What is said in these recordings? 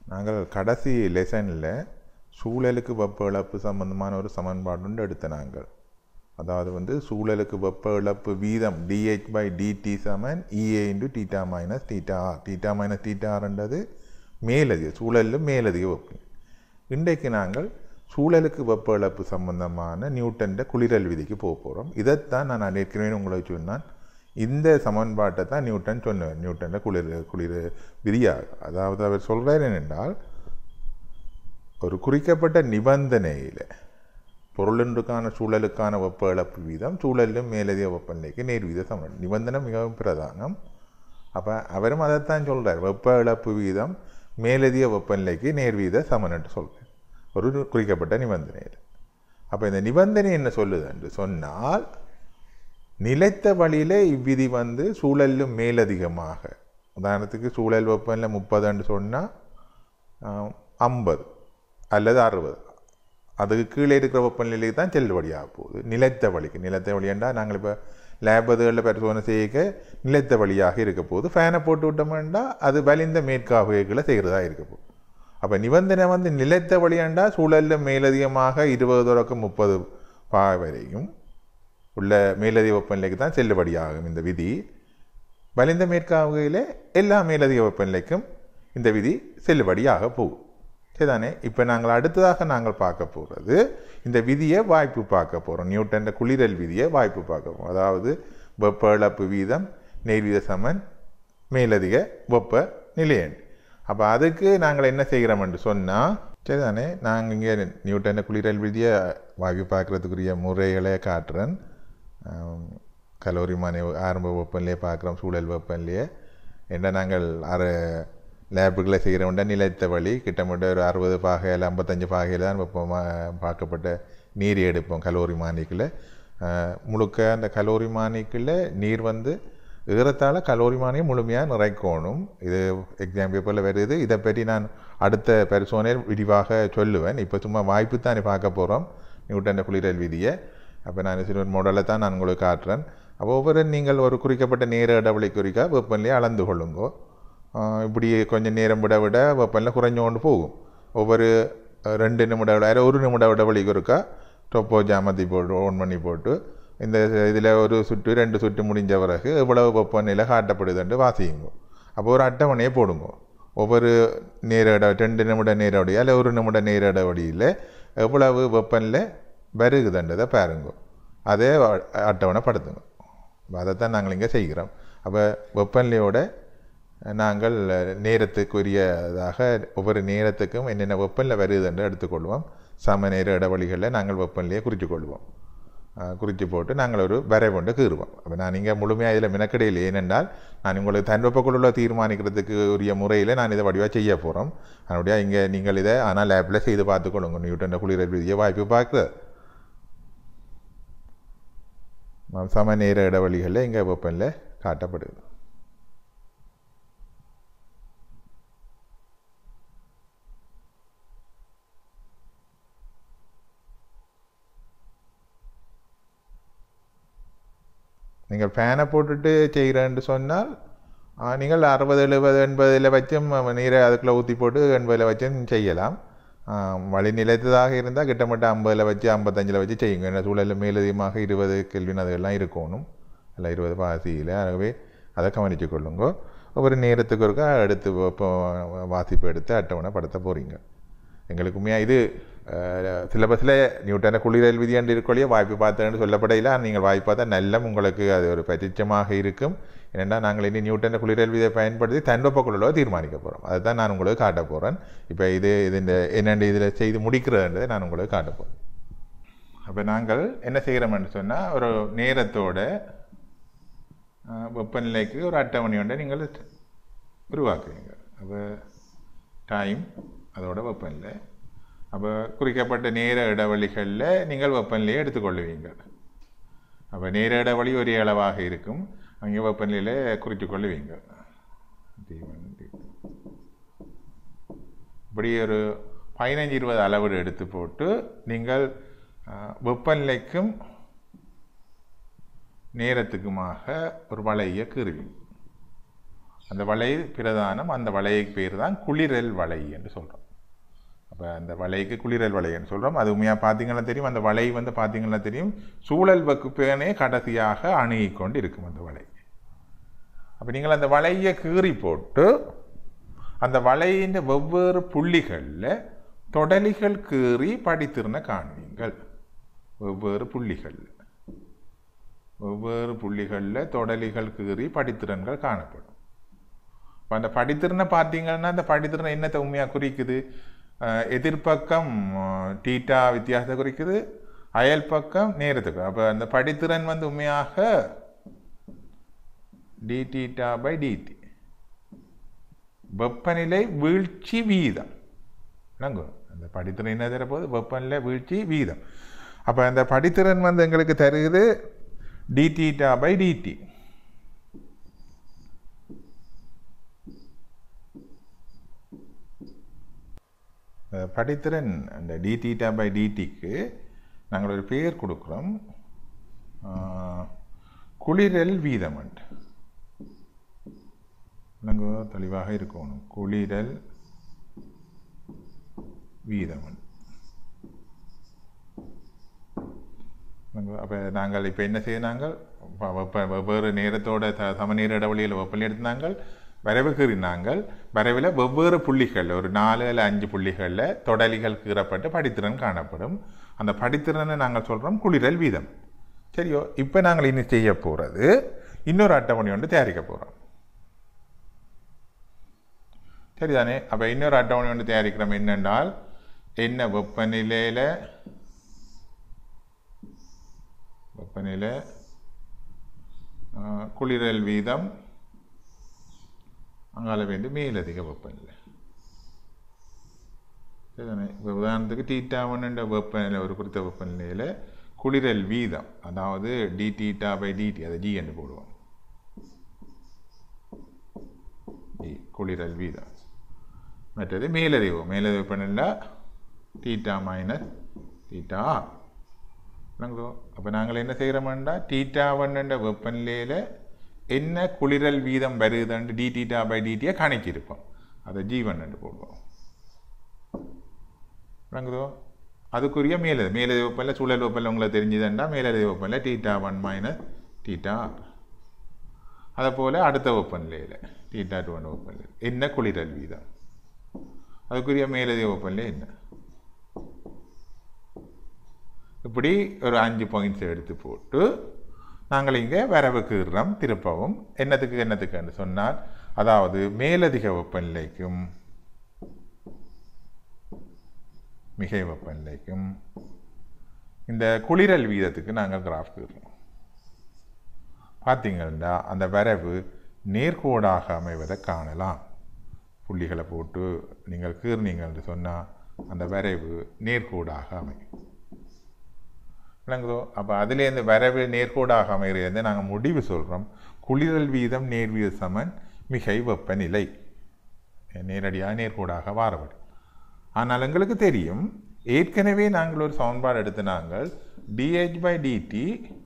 நாங்கள் கடைசி லெசனில் சூழலுக்கு வெப்ப இழப்பு சம்பந்தமான ஒரு சமன்பாடு எடுத்த நாங்கள் அதாவது வந்து சூழலுக்கு வெப்ப இழப்பு வீதம் டிஹெச் பை டிடி சமன் EA into theta minus theta R theta minus theta ஆர்ன்றது மேலதிக சூழலில் மேலதிக வெப்பம் இன்றைக்கு நாங்கள் சூழலுக்கு வெப்ப இழப்பு சம்பந்தமான நியூட்டன்ட குளிரல் விதிக்கு போக போகிறோம் இதைத்தான் நான் ஏற்கனவே உங்களுக்கு சொன்னான் இந்த சமன்பாட்டை தான் நியூட்டன் சொன்னார் நியூட்டன்ட குளிர் குளிர் விதியாக அதாவது அவர் சொல்கிறார் என்னென்றால் ஒரு குறிக்கப்பட்ட நிபந்தனையில் பொருளொன்றுக்கான சூழலுக்கான வெப்ப இழப்பு வீதம் சூழலிலும் மேலதிக வெப்பநிலைக்கு நேர்வீத சமன் நிபந்தனை மிகவும் பிரதானம் அப்போ அவரும் அதைத்தான் சொல்கிறார் வெப்ப இழப்பு வீதம் மேலதிக வெப்பநிலைக்கு நேர்வீத சமன்ட்டு சொல்கிறார் ஒரு குறிக்கப்பட்ட நிபந்தனையில் அப்போ இந்த நிபந்தனை என்ன சொல்லுது என்று சொன்னால் நிலைத்த வழியில் இவ்விதி வந்து சூழலிலும் மேலதிகமாக உதாரணத்துக்கு சூழல் வெப்பநிலை முப்பதுன்னு சொன்னால் ஐம்பது அல்லது அறுபது அதுக்கு கீழே இருக்கிற வெப்பநிலைக்கு தான் செல்லுபடியாக போகுது நிலைத்த வழிக்கு நிலைத்த வழியாண்டா நாங்கள் இப்போ லேப் அதுகளில் பரிசோதனை செய்ய நிலைத்த வழியாக இருக்க போகுது ஃபேனை போட்டு விட்டோம்னா அது வலிந்த மேற்காவுகளை செய்கிறதா இருக்க போகுது அப்போ நிபந்தனை வந்து நிலைத்த வழியாண்டா சூழலில் மேலதிகமாக இருபது தொடக்கம் முப்பது பா வரையும் உள்ள மேலதிக வெப்பநிலைக்கு தான் செல்லுபடியாகும் இந்த விதி வலிந்த மேற்காவுகையில் எல்லா மேலதிக வெப்பநிலைக்கும் இந்த விதி செல்லுபடியாக போகும் சரிதானே இப்போ நாங்கள் அடுத்ததாக நாங்கள் பார்க்க போகிறது இந்த விதியை வாய்ப்பு பார்க்க போகிறோம் நியூட்டன் குளிரல் விதியை வாய்ப்பு பார்க்க போகிறோம் அதாவது வெப்ப இழப்பு வீதம் நேர்வீத சமன் மேலதிக வெப்ப நிலையன் அப்போ அதுக்கு நாங்கள் என்ன செய்கிறோம் என்று சொன்னால் சரிதானே நாங்கள் இங்கே நியூட்டன் குளிரல் விதியை வாய்ப்பு பார்க்குறதுக்குரிய முறைகளை காட்டுறேன் கலோரி மனை ஆரம்ப வெப்பநிலையை பார்க்குறோம் சூழல் வெப்பநிலையை என்ன நாங்கள் அரை லேபுகளை செய்கிறவண்ட நிலைத்த வழி கிட்டத்தட்ட ஒரு அறுபது பாகையில் ஐம்பத்தஞ்சு பாகையில் தான் வெப்பமாக பார்க்கப்பட்ட நீர் எடுப்போம் கலோரி மானிக்கில் முழுக்க அந்த கலோரி மானிக்கில் நீர் வந்து ஏறத்தாழ கலோரி மானியை முழுமையாக நிறைக்கணும் இது எக்ஸாம் பேப்பரில் வருது இதை பற்றி நான் அடுத்த பரிசோனையில் விரிவாக சொல்லுவேன் இப்போ சும்மா வாய்ப்பு தான் பார்க்க போகிறோம் நியூட்டன் குளிரல் விதியை அப்போ நான் சில மாடலை தான் நான் உங்களுக்கு காட்டுறேன் அப்போ ஒவ்வொரு நீங்கள் ஒரு குறிக்கப்பட்ட நேர இடைவெளி குறிக்க வெப்பநிலையை அளந்து கொள்ளுங்கோ இப்படி கொஞ்சம் நேரம் விட விட வெப்பநிலை குறைஞ்சோண்டு போகும் ஒவ்வொரு ரெண்டு நிமிட விட ஒரு நிமிட இடைவெளிக்கு இருக்கா டொப்போ ஜாமத்தி போட்டு ஓன் பண்ணி போட்டு இந்த இதில் ஒரு சுற்று ரெண்டு சுற்று முடிஞ்ச பிறகு எவ்வளவு வெப்பநிலை காட்டப்படுதுன்ட்டு வாசியுங்க அப்போ ஒரு அட்டவணையை போடுங்க ஒவ்வொரு நேர இட ரெண்டு நிமிட நேரடி அல்ல ஒரு நிமிட நேர இடைவெளியில் எவ்வளவு வெப்பநிலை வருகுதுன்றதை பாருங்க அதே அட்டவணைப்படுத்துங்க அதைத்தான் நாங்கள் இங்கே செய்கிறோம் அப்போ வெப்பநிலையோட நாங்கள் நேரத்துக்குரியதாக ஒவ்வொரு நேரத்துக்கும் என்னென்ன வெப்பநிலை வருது என்று எடுத்துக்கொள்வோம் சம நேர இடைவெளிகளில் நாங்கள் வெப்பநிலையை குறித்து கொள்வோம் குறித்து போட்டு நாங்கள் ஒரு வரைவொண்டு கீறுவோம் அப்போ நான் இங்கே முழுமையாக இதில் மினக்கடையில் ஏனென்றால் நான் உங்களுக்கு தன்வெப்பக்குள்ள தீர்மானிக்கிறதுக்கு உரிய முறையில் நான் இதை வடிவாக செய்ய போகிறோம் அதனுடைய இங்கே நீங்கள் இதை ஆனால் லேப்பில் செய்து பார்த்துக்கொள்ளுங்க நியூட்டன் குளிரல் விதியை வாய்ப்பு பார்க்குறது சம நேர இடைவெளிகளில் இங்கே வெப்பநிலை காட்டப்படுது நீங்கள் ஃபேனை போட்டுட்டு செய்கிறேன்னு சொன்னால் நீங்கள் அறுபது எழுபது எண்பதில் வச்சும் நீரை அதுக்குள்ளே ஊற்றி போட்டு எண்பதில் வச்சும் செய்யலாம் வழி நிலைத்ததாக இருந்தால் கிட்டத்தட்ட ஐம்பதில் வச்சு ஐம்பத்தஞ்சில் வச்சு செய்யுங்க ஏன்னா சூழலில் மேலதிகமாக இருபது கேள்வின் அதெல்லாம் இருக்கணும் இல்லை இருபது பாசியில் ஆகவே அதை கவனித்து கொள்ளுங்க ஒவ்வொரு நேரத்துக்கு ஒருக்கா எடுத்து இப்போ வாசிப்பு எடுத்து அட்டவணை படுத்த போகிறீங்க எங்களுக்குமே இது சிலபஸில் நியூட்டனை குளிரல் விதியாண்டு இருக்கொழிய வாய்ப்பு பார்த்தேன்னு சொல்லப்படையில் நீங்கள் வாய்ப்பு பார்த்தா நல்ல உங்களுக்கு அது ஒரு பரிச்சயமாக இருக்கும் ஏன்னா நாங்கள் இனி நியூட்டனை குளிரல் விதியை பயன்படுத்தி தண்டொப்பக்குள்ள தீர்மானிக்க போகிறோம் அதை தான் நான் உங்களுக்கு காட்ட போகிறேன் இப்போ இது இது இந்த என்னென்ன இதில் செய்து முடிக்கிறதுன்றதை நான் உங்களுக்கு காட்ட போகிறேன் அப்போ நாங்கள் என்ன செய்கிறோம்னு சொன்னால் ஒரு நேரத்தோட வெப்பநிலைக்கு ஒரு அட்டவணை ஒன்றை நீங்கள் உருவாக்குவீங்க அப்போ டைம் அதோட வெப்பநிலை அப்போ குறிக்கப்பட்ட நேர இடைவெளிகளில் நீங்கள் வெப்பநிலையை எடுத்துக்கொள்ளுவீங்க அப்போ நேர இடைவெளி ஒரே அளவாக இருக்கும் அங்கே வெப்பநிலையில் குறித்து கொள்ளுவீங்க இப்படி ஒரு பதினஞ்சு இருபது அளவீடு எடுத்து போட்டு நீங்கள் வெப்பநிலைக்கும் நேரத்துக்குமாக ஒரு வளைய கீறுவீங்க அந்த வளை பிரதானம் அந்த வளைக்கு பேர் தான் குளிரல் வளை என்று சொல்கிறோம் அப்போ அந்த வளைக்கு குளிரல் வளை என்று சொல்கிறோம் அது உண்மையாக பார்த்தீங்கன்னா தெரியும் அந்த வளை வந்து பார்த்தீங்கன்னா தெரியும் சூழல் வகுப்பேனே கடைசியாக அணுகி கொண்டு இருக்கும் அந்த வளை அப்போ நீங்கள் அந்த வளையை கீறி போட்டு அந்த வளையின் வெவ்வேறு புள்ளிகளில் தொடலிகள் கீறி படித்திருந்த காண்பீங்கள் வெவ்வேறு புள்ளிகளில் வெவ்வேறு புள்ளிகளில் தொடலிகள் கீறி படித்திறன்கள் காணப்படும் இப்போ அந்த படித்திறனை பார்த்தீங்கன்னா அந்த படித்திறனை என்னத்தை உண்மையாக குறிக்குது அஹ் எதிர்ப்பக்கம் அஹ், டீட்டா வித்தியாசத்தை குறிக்குது அயல் பக்கம் நேரத்துக்கு அப்போ அந்த படித்திறன் வந்து உண்மையாக டி டீட்டா பை டிடி வெப்பநிலை வீழ்ச்சி வீதம் என்னங்க அந்த படித்திறன் என்ன தரப்போகுது வெப்பநிலை வீழ்ச்சி வீதம் அப்போ அந்த படித்திறன் வந்து எங்களுக்கு தருகிறது டி டீட்டா பை டிடி படித்திறன் அந்த டி டீட்டா பை டிடிக்கு நாங்கள் ஒரு பெயர் கொடுக்குறோம் ஆஹ், குளிரல் வீதம் நாங்கள் தெளிவாக இருக்கணும் குளிரல் வீதம் அப்போ நாங்கள் இப்போ என்ன செய்தாங்கள் ப- வெப்ப வெவ்வேறு நேரத்தோட த சமநேர இடைவெளியில் வெப்பநிலை எடுத்தாங்கள் வரைவு கீறினாங்கள் வரைவில் வெவ்வேறு புள்ளிகள் ஒரு நாலு அல்ல அஞ்சு புள்ளிகளில் தொடலிகள் கீறப்பட்டு படித்திறன் காணப்படும் அந்த படித்திறனை நாங்கள் சொல்கிறோம் குளிரல் வீதம் சரியோ இப்போ நாங்கள் இனி செய்ய போகிறது இன்னொரு அட்டவணை ஒன்று தயாரிக்க போகிறோம் சரிதானே அப்போ இன்னொரு அட்டவணை ஒன்று தயாரிக்கிறோம் என்னென்றால் என்ன வெப்பநிலையில் வெப்பநிலை ஆ, குளிரல் வீதம் அங்கால வேண்டி மேலதிக வெப்பநிலை சரிதானே இப்போ உதாரணத்துக்கு டீட்டா ஒன்றுன்ற வெப்பநிலை ஒரு குறித்த வெப்பநிலையில் குளிரல் வீதம் அதாவது டி டீட்டா பை டிடி அதை ஜி என்று போடுவோம் ஜி குளிரல் வீதம் மற்றது மேலதிவு மேலதிவு வெப்பநிலை டீட்டா மைனஸ் டீட்டா ஆர் விளங்குதோ அப்போ நாங்கள் என்ன செய்கிறோம்னா டீட்டா ஒன்றுன்ற வெப்பநிலையில் என்ன குளிரல் வீதம் வருதுன்னு டி டீட்டா பை டிடியை கணக்கிருப்போம் அதை ஜீவன் என்று போடுவோம் விளங்குதோ அதுக்குரிய மேலது மேலது வெப்பநிலை சூழல் வெப்பநிலை உங்களுக்கு தெரிஞ்சுதுண்டா மேலது வெப்பநிலை theta one minus theta R அதை போல் அடுத்த வெப்பநிலையில் டீட்டா டூ ஒன் வெப்பநிலை என்ன குளிரல் வீதம் அதுக்குரிய மேலதிக வெப்பநிலை என்ன இப்படி ஒரு அஞ்சு பாயிண்ட்ஸ் எடுத்து போட்டு நாங்கள் இங்கே வரவு கீறுறோம் திருப்பவும் என்னத்துக்கு என்னத்துக்குன்னு சொன்னால் அதாவது மேலதிக வெப்பநிலைக்கும் மிகை வெப்பநிலைக்கும் இந்த குளிரல் வீதத்துக்கு நாங்கள் கிராஃப் கீறுறோம் பார்த்தீங்கன்னா அந்த வரவு நேர்கோடாக அமைவதை காணலாம் புள்ளிகளை போட்டு நீங்கள் கீர்னீங்கன்னு சொன்னால் அந்த வரைவு நேர்கோடாக அமையும் விளங்குதோ அப்போ அதுலேருந்து வரவு நேர்கோடாக அமைகிறது நாங்கள் முடிவு சொல்கிறோம் குளிரல் வீதம் நேர்வீத சமன் மிகை வெப்பநிலை நேரடியாக நேர்கோடாக வாரப்படும் ஆனால் எங்களுக்கு தெரியும் ஏற்கனவே நாங்கள் ஒரு சமன்பாடு எடுத்து நாங்கள் dH by dt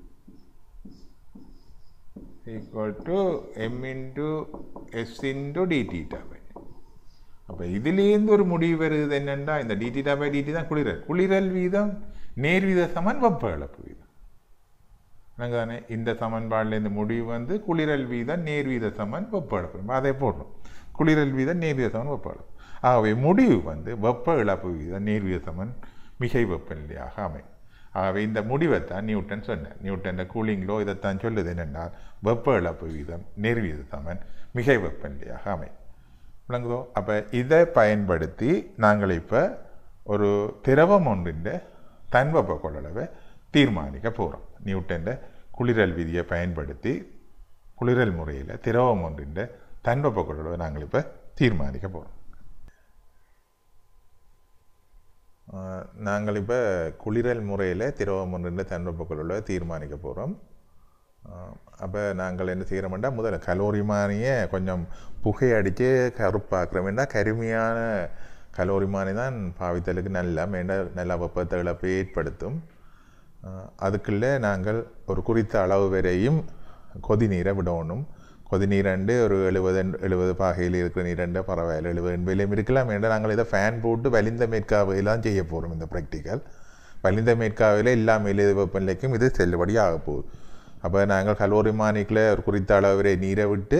equal to M into S into டிடிடா பை அப்போ இதுலேருந்து ஒரு முடிவு வருது என்னென்னா இந்த டிடிடா பை டிடி தான் குளிரல் குளிரல் வீதம் நேர்வீத சமன் வெப்ப இழப்பு வீதம் எனக்கு தானே இந்த சமன்பாடில் இந்த முடிவு வந்து குளிரல் வீதம் நேர்வீத சமன் வெப்ப இழப்பு அதை போடுறோம் குளிரல் வீதம் நேர்வீத சமன் வெப்ப இழப்பு ஆகவே முடிவு வந்து வெப்ப இழப்பு வீதம் நேர்வீத சமன் மிகை வெப்பநிலையாக அமையும் ஆகவே இந்த முடிவைத்தான் நியூட்டன் சொன்னார் நியூட்டன் கூலிங் லோ இதைத்தான் சொல்லுது என்னென்றால் வெப்ப இழப்பு வீதம் நேர்வீத சமன் மிகை வெப்பநிலையாக அமையும் விளங்குதோ அப்போ இதை பயன்படுத்தி நாங்கள் இப்போ ஒரு திரவம் ஒன்றின் தன்வெப்ப கொள்ளளவை தீர்மானிக்க போகிறோம் நியூட்டன்ட குளிரல் விதியை பயன்படுத்தி குளிரல் முறையில் திரவம் ஒன்றின் தன்வெப்ப கொள்ளளவை நாங்கள் இப்போ தீர்மானிக்க போகிறோம் நாங்கள் இப்போ குளிரல் முறையில் திரவம் ஒன்றின் தன்வெப்ப கொள்ளளவை தீர்மானிக்க போகிறோம் அப்போ நாங்கள் என்ன செய்கிறோம்னா முதல்ல கலோரிமானியை கொஞ்சம் புகை அடித்து கருப்பாக்குறோம்னா கருமையான கலோரிமானி தான் பாவித்தலுக்கு நல்லா மேண்ட நல்லா வெப்பத்தை இழப்பை ஏற்படுத்தும் அதுக்குள்ளே நாங்கள் ஒரு குறித்த அளவு வரையும் கொதி நீரை விடணும் கொதி நீரண்டு ஒரு எழுபது எழுபது பாகையில் இருக்கிற நீரண்டு பரவாயில்ல எழுபது எண்பதிலையும் இருக்கலாம் என்றால் நாங்கள் இதை ஃபேன் போட்டு வலிந்த மேற்காவையில் தான் செய்ய போகிறோம் இந்த ப்ராக்டிக்கல் வலிந்த மேற்காவையில் எல்லா மேலே வெப்பநிலைக்கும் இது செல்லுபடி ஆக போகுது அப்போ நாங்கள் கலோரிமானிக்கில் ஒரு குறித்த அளவு வரை நீரை விட்டு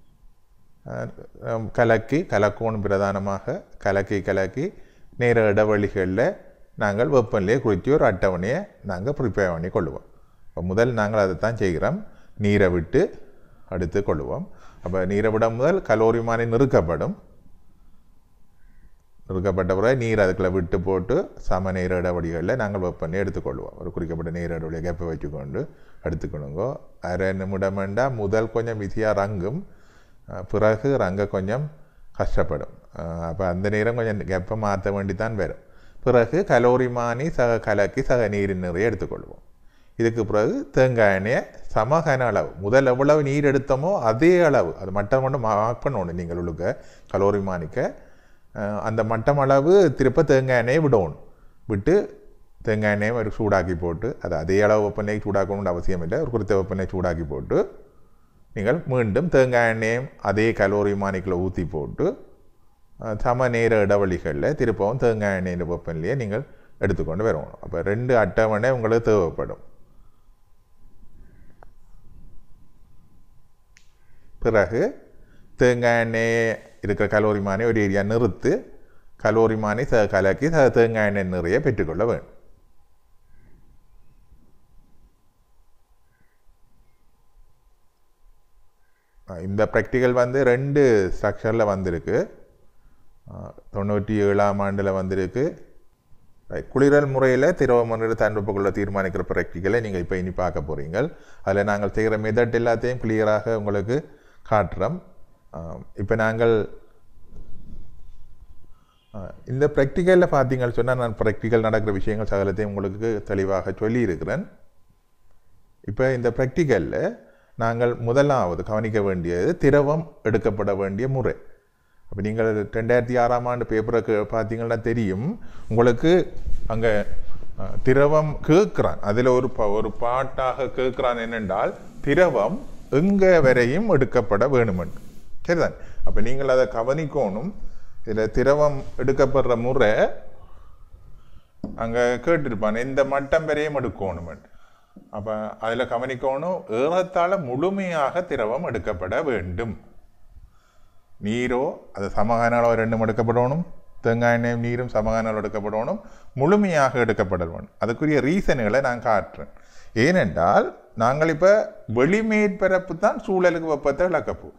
அஹ், கலக்கி கலக்கணும் பிரதானமாக கலக்கி கலக்கி நேர இடைவெளிகளில் நாங்கள் வெப்பநிலையை குறித்து ஒரு அட்டவணையை நாங்கள் ப்ரிப்பேர் பண்ணி கொள்ளுவோம் இப்போ முதல் நாங்கள் அதை தான் செய்கிறோம் நீரை விட்டு அடுத்து கொள்ளுவோம் அப்போ நீரை விட முதல் கலோரிமானி நிறுக்கப்படும் நிறுக்கப்பட்ட பிறகு நீர் அதுக்குள்ள விட்டு போட்டு சம நீர் இடைவெளிகளில் நாங்கள் வெப்பநிலை எடுத்துக்கொள்வோம் ஒரு குறிக்கப்பட்ட நீர் இடைவெளியை கேப்ப வச்சுக்கொண்டு எடுத்துக்கணுங்கோ அரை நிமிடம் வேண்டாம் முதல் கொஞ்சம் விதியாக ரங்கும் அஹ், பிறகு ரங்க கொஞ்சம் கஷ்டப்படும் அப்போ அந்த நேரம் கொஞ்சம் வெப்ப மாற்ற வேண்டி தான் வரும் பிறகு கலோரிமானி சக கலக்கி சக நீரின் நிறைய எடுத்துக்கொள்வோம் இதுக்கு பிறகு தேங்காய் எண்ணெயை சம கன அளவு முதல் எவ்வளவு நீர் எடுத்தோமோ அதே அளவு அது மட்டம் மட்டும் மார்க் பண்ணணும் நீங்கள் உள்ள கலோரி மானிக்க அஹ், அந்த மட்டம் அளவு திருப்ப தேங்காய் எண்ணெயை விடணும் விட்டு தேங்காய் எண்ணெயை ஒரு சூடாக்கி போட்டு அது அதே அளவு வெப்பநிலை சூடாக்கணும்னு அவசியம் இல்லை ஒரு குறித்த வெப்பநிலை சூடாக்கி போட்டு நீங்கள் மீண்டும் தேங்காய் எண்ணெயும் அதே கலோரி மானிக்கில் ஊற்றி போட்டு அஹ், சம நேர இடைவெளிகளில் திருப்பவும் தேங்காய் எண்ணெயின் வெப்பநிலையை நீங்கள் எடுத்துக்கொண்டு வரணும் அப்போ ரெண்டு அட்டவணை உங்களுக்கு தேவைப்படும் பிறகு தேங்காய் எண்ணெய் இருக்கிற கலோரி மானை ஒரு ஏரியா நிறுத்து கலோரி மானை ச கலக்கி ச தேங்காய் எண்ணெய் நிறைய பெற்றுக்கொள்ள வேண்டும் அஹ் இந்த ப்ராக்டிக்கல் வந்து ரெண்டு ஸ்ட்ரக்சரில் வந்திருக்கு அஹ் தொண்ணூற்றி ஏழாம் ஆண்டில் வந்திருக்கு Right. குளிரல் முறையில் திரவமன்ற தன்வெப்பக்குள்ள தீர்மானிக்கிற ப்ராக்டிக்கலை நீங்கள் இப்போ இனி பார்க்க போகிறீங்க அதில் நாங்கள் செய்கிற மெதட் எல்லாத்தையும் கிளியராக உங்களுக்கு காட்டுறோம் இப்போ நாங்கள் அஹ், இந்த ப்ராக்டிக்கலில் பார்த்தீங்கன்னு சொன்னால் நான் ப்ராக்டிக்கல் நடக்கிற விஷயங்கள் சகலத்தையும் உங்களுக்கு தெளிவாக சொல்லியிருக்கிறேன் இப்போ இந்த ப்ராக்டிக்கலில் நாங்கள் முதலாவது கவனிக்க வேண்டியது திரவம் எடுக்கப்பட வேண்டிய முறை அப்போ நீங்கள் ரெண்டாயிரத்தி ஆறாம் ஆண்டு பேப்பரை பார்த்தீங்கன்னா தெரியும் உங்களுக்கு அங்கே திரவம் கேட்குறான் அதில் ஒரு ப ஒரு பாட்டாக கேட்குறான் என்னென்றால் திரவம் எங்கே வரையும் எடுக்கப்பட வேணுமென்று சரிதான் அப்போ நீங்கள் அதை கவனிக்கணும் இதில் திரவம் எடுக்கப்படுற முறை அங்கே கேட்டிருப்பான் இந்த மட்டம் வரையும் எடுக்கணுமென்று அப்போ அதில் கவனிக்கணும் ஏறத்தாழ முழுமையாக திரவம் எடுக்கப்பட வேண்டும் நீரோ அது சமகான அளவு ரெண்டும் எடுக்கப்படணும் தேங்காய் எண்ணெயும் நீரும் சமகான அளவு எடுக்கப்படணும் முழுமையாக எடுக்கப்பட வேண்டும் அதுக்குரிய ரீசன்களை நான் காட்டுறேன் ஏனென்றால் நாங்கள் இப்போ வெளிமேற்பரப்பு தான் சூழலுக்கு வெப்பத்தை இழக்கப்போம்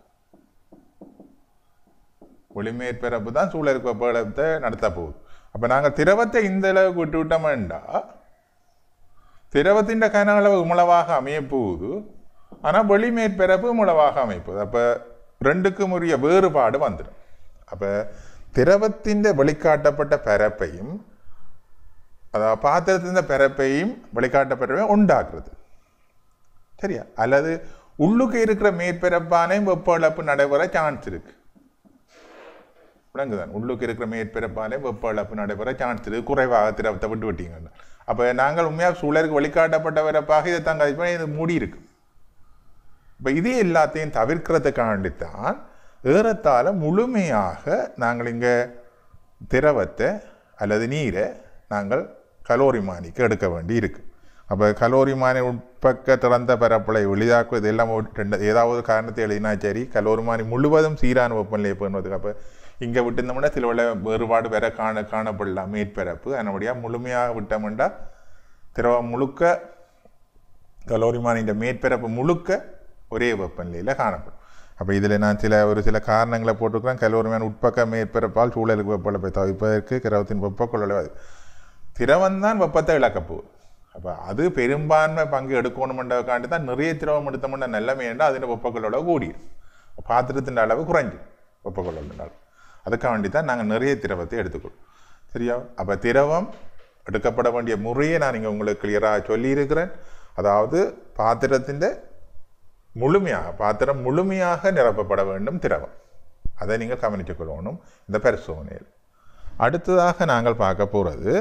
வெளிமேற்பரப்பு தான் சூழலுக்கு வெப்பத்தை நடத்த போகுது அப்போ நாங்கள் திரவத்தை இந்த அளவுக்கு விட்டு விட்டோம்டா திரவத்தின் கன அளவு உமளவாக அமைய போகுது ஆனால் வெளிமேற்பரப்பு உமளவாக அமைப்போகுது அப்போ ரெண்டுக்கும் உரிய வேறுபாடு வந்துடும் அப்போ திரவத்தின் வெளிக்காட்டப்பட்ட பரப்பையும் அதாவது பாத்திரத்தின் பரப்பையும் வெளிக்காட்டப்பட்டவையும் உண்டாக்குறது சரியா அல்லது உள்ளுக்கு இருக்கிற மேற்பரப்பானே வெப்ப இழப்பு நடைபெற சான்ஸ் இருக்கு விளங்குதான் உள்ளுக்கு இருக்கிற மேற்பரப்பாலே வெப்ப இழப்பு நடைபெற சான்ஸ் இருக்கு குறைவாக திரவத்தை விட்டு விட்டீங்கன்னா அப்போ நாங்கள் உண்மையாக சூழலுக்கு வெளிக்காட்டப்பட்ட வரப்பாக இதை தாங்க இது பண்ணி இது மூடி இருக்கு இப்போ இது எல்லாத்தையும் தவிர்க்கிறதுக்காண்டித்தான் ஏறத்தாழ முழுமையாக நாங்கள் இங்கே திரவத்தை அல்லது நீரை நாங்கள் கலோரி மானிக்கு எடுக்க வேண்டி இருக்கு அப்போ கலோரி மானி உட்பக்க திறந்த பரப்பலை எளிதாக்குவது எல்லாம் ஒரு ரெண்டு ஏதாவது காரணத்தை எழுதினா சரி கலோரி மானி முழுவதும் சீரான வெப்பநிலையை பண்ணுவதுக்கு அப்போ இங்கே விட்டுருந்தோம்னா சில உள்ள வேறுபாடு வேற காண காணப்படலாம் மேற்பரப்பு அதனுடைய முழுமையாக விட்டோம்னா திரவம் முழுக்க கலோரி மானின்ற மேற்பரப்பு முழுக்க ஒரே வெப்பநிலையில் காணப்படும் அப்போ இதில் நான் சில ஒரு சில காரணங்களை போட்டிருக்கிறேன் கலோரிமான் உட்பக்க மேற்பரப்பால் சூழலுக்கு வெப்பநிலை தவிர்ப்பதற்கு கிரவத்தின் வெப்பக்கொள்ளளவு திரவம் தான் வெப்பத்தை இழக்கப் போகுது அப்போ அது பெரும்பான்மை பங்கு எடுக்கணுமென்றதுக்காண்டி தான் நிறைய திரவம் எடுத்தோம்னா நல்லமே என்றால் அதில் வெப்பக்கொள்ளளவு கூடிடும் பாத்திரத்தின் அளவு குறைஞ்சி வெப்பக்கொள்ளளவு அளவு அதுக்காண்டி தான் நாங்கள் நிறைய திரவத்தை எடுத்துக்கொள்வோம் சரியா அப்போ திரவம் எடுக்கப்பட வேண்டிய முறையை நான் இங்கே உங்களுக்கு கிளியராக சொல்லியிருக்கிறேன் அதாவது பாத்திரத்தின் முழுமையாக பாத்திரம் முழுமையாக நிரப்பப்பட வேண்டும் திரவம் அதை நீங்கள் கவனித்துக் கொள்ளணும் இந்த பரிசோதனையில் அடுத்ததாக நாங்கள் பார்க்க போகிறது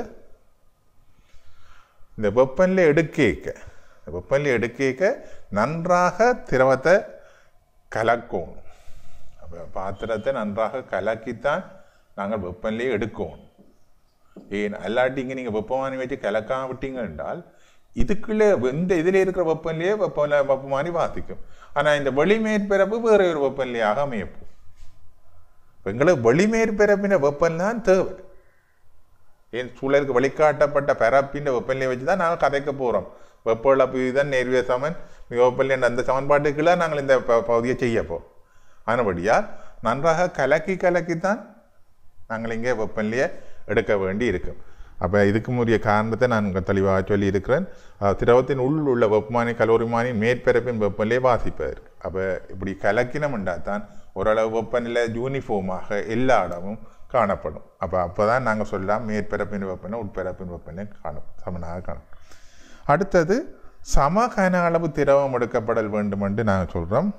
இந்த வெப்பநிலை எடுக்கேக்க வெப்பநிலை எடுக்கேக்க நன்றாக திரவத்தை கலக்கணும் அப்போ பாத்திரத்தை நன்றாக கலக்கித்தான் நாங்கள் வெப்பநிலையை எடுக்கணும் ஏன் அல்லாட்டி இங்கே நீங்கள் வெப்பமானி வச்சு கலக்காம விட்டீங்க என்றால் இதுக்குள்ளே இந்த இதில் இருக்கிற வெப்பநிலையே வெப்பநிலை வெப்பமானி பாதிக்கும் ஆனால் இந்த வெளிமேற்பரப்பு வேற ஒரு வெப்பநிலையாக அமையப்போம் இப்ப எங்களுக்கு வெளிமேற்பரப்பின வெப்பநிலை தான் தேவை ஏன் சூழலுக்கு வழிகாட்டப்பட்ட பரப்பின் வெப்பநிலையை வச்சு தான் நாங்கள் கதைக்க போகிறோம் வெப்ப இழப்பு இதுதான் நேர்விய சமன் மிக வெப்பநிலை அந்த சமன்பாட்டுக்குள்ள நாங்கள் இந்த ப- பகுதியை செய்ய போகிறோம் ஆனபடியால் நன்றாக கலக்கி கலக்கித்தான் நாங்கள் இங்கே வெப்பநிலையை எடுக்க வேண்டி இருக்கும் அப்போ இதுக்கு உரிய காரணத்தை நான் உங்க தெளிவாக சொல்லி இருக்கிறேன் திரவத்தின் உள் உள்ள வெப்பமானி கலோரிமானின் மேற்பரப்பின் வெப்பநிலையை வாசிப்பார் அப்போ இப்படி கலக்கினம்ண்டா தான் ஓரளவு வெப்பநிலை யூனிஃபார்மாக எல்லா இடமும் காணப்படும் அப்போ அப்போ தான் நாங்கள் சொல்லலாம் மேற்பரப்பின் வெப்பநிலை உட்பரப்பின் வெப்பநிலை காணும் சமனாக காணும் அடுத்தது சம கன அளவு திரவம் எடுக்கப்படல் வேண்டும் என்று நாங்கள் சொல்கிறோம்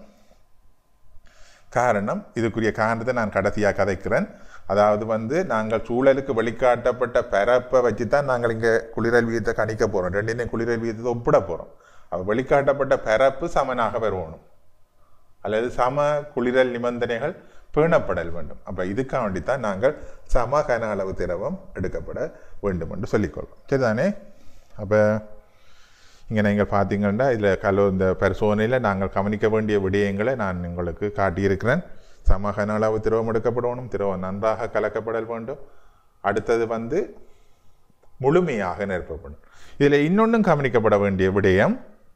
காரணம் இதுக்குரிய காரணத்தை நான் கடைசியாக கதைக்கிறேன் அதாவது வந்து நாங்கள் சூழலுக்கு வெளிக்காட்டப்பட்ட பரப்பை வச்சு தான் நாங்கள் இங்கே குளிரல் விகிதத்தை கணிக்க போகிறோம் ரெண்டினையும் குளிரல் விகிதத்தை ஒப்பிட போகிறோம் அப்போ வெளிக்காட்டப்பட்ட பரப்பு சமனாக வருவணும் அல்லது சம குளிரல் நிபந்தனைகள் பேணப்படல் வேண்டும் அப்போ இதுக்காக வேண்டி தான் நாங்கள் சம கன அளவு திரவம் எடுக்கப்பட வேண்டும் என்று சொல்லிக்கொள்வோம் சரிதானே அப்போ இங்கே நீங்கள் பார்த்தீங்கன்னா இதில் கலோ இந்த பரிசோதனையில் நாங்கள் கவனிக்க வேண்டிய விடயங்களை நான் உங்களுக்கு காட்டியிருக்கிறேன் சமகன அளவு திரவம் எடுக்கப்படணும் திரவம் நன்றாக கலக்கப்படல் வேண்டும் அடுத்தது வந்து முழுமையாக நிரப்பப்படும் இதில் இன்னொன்றும் கவனிக்கப்பட வேண்டிய விடயம்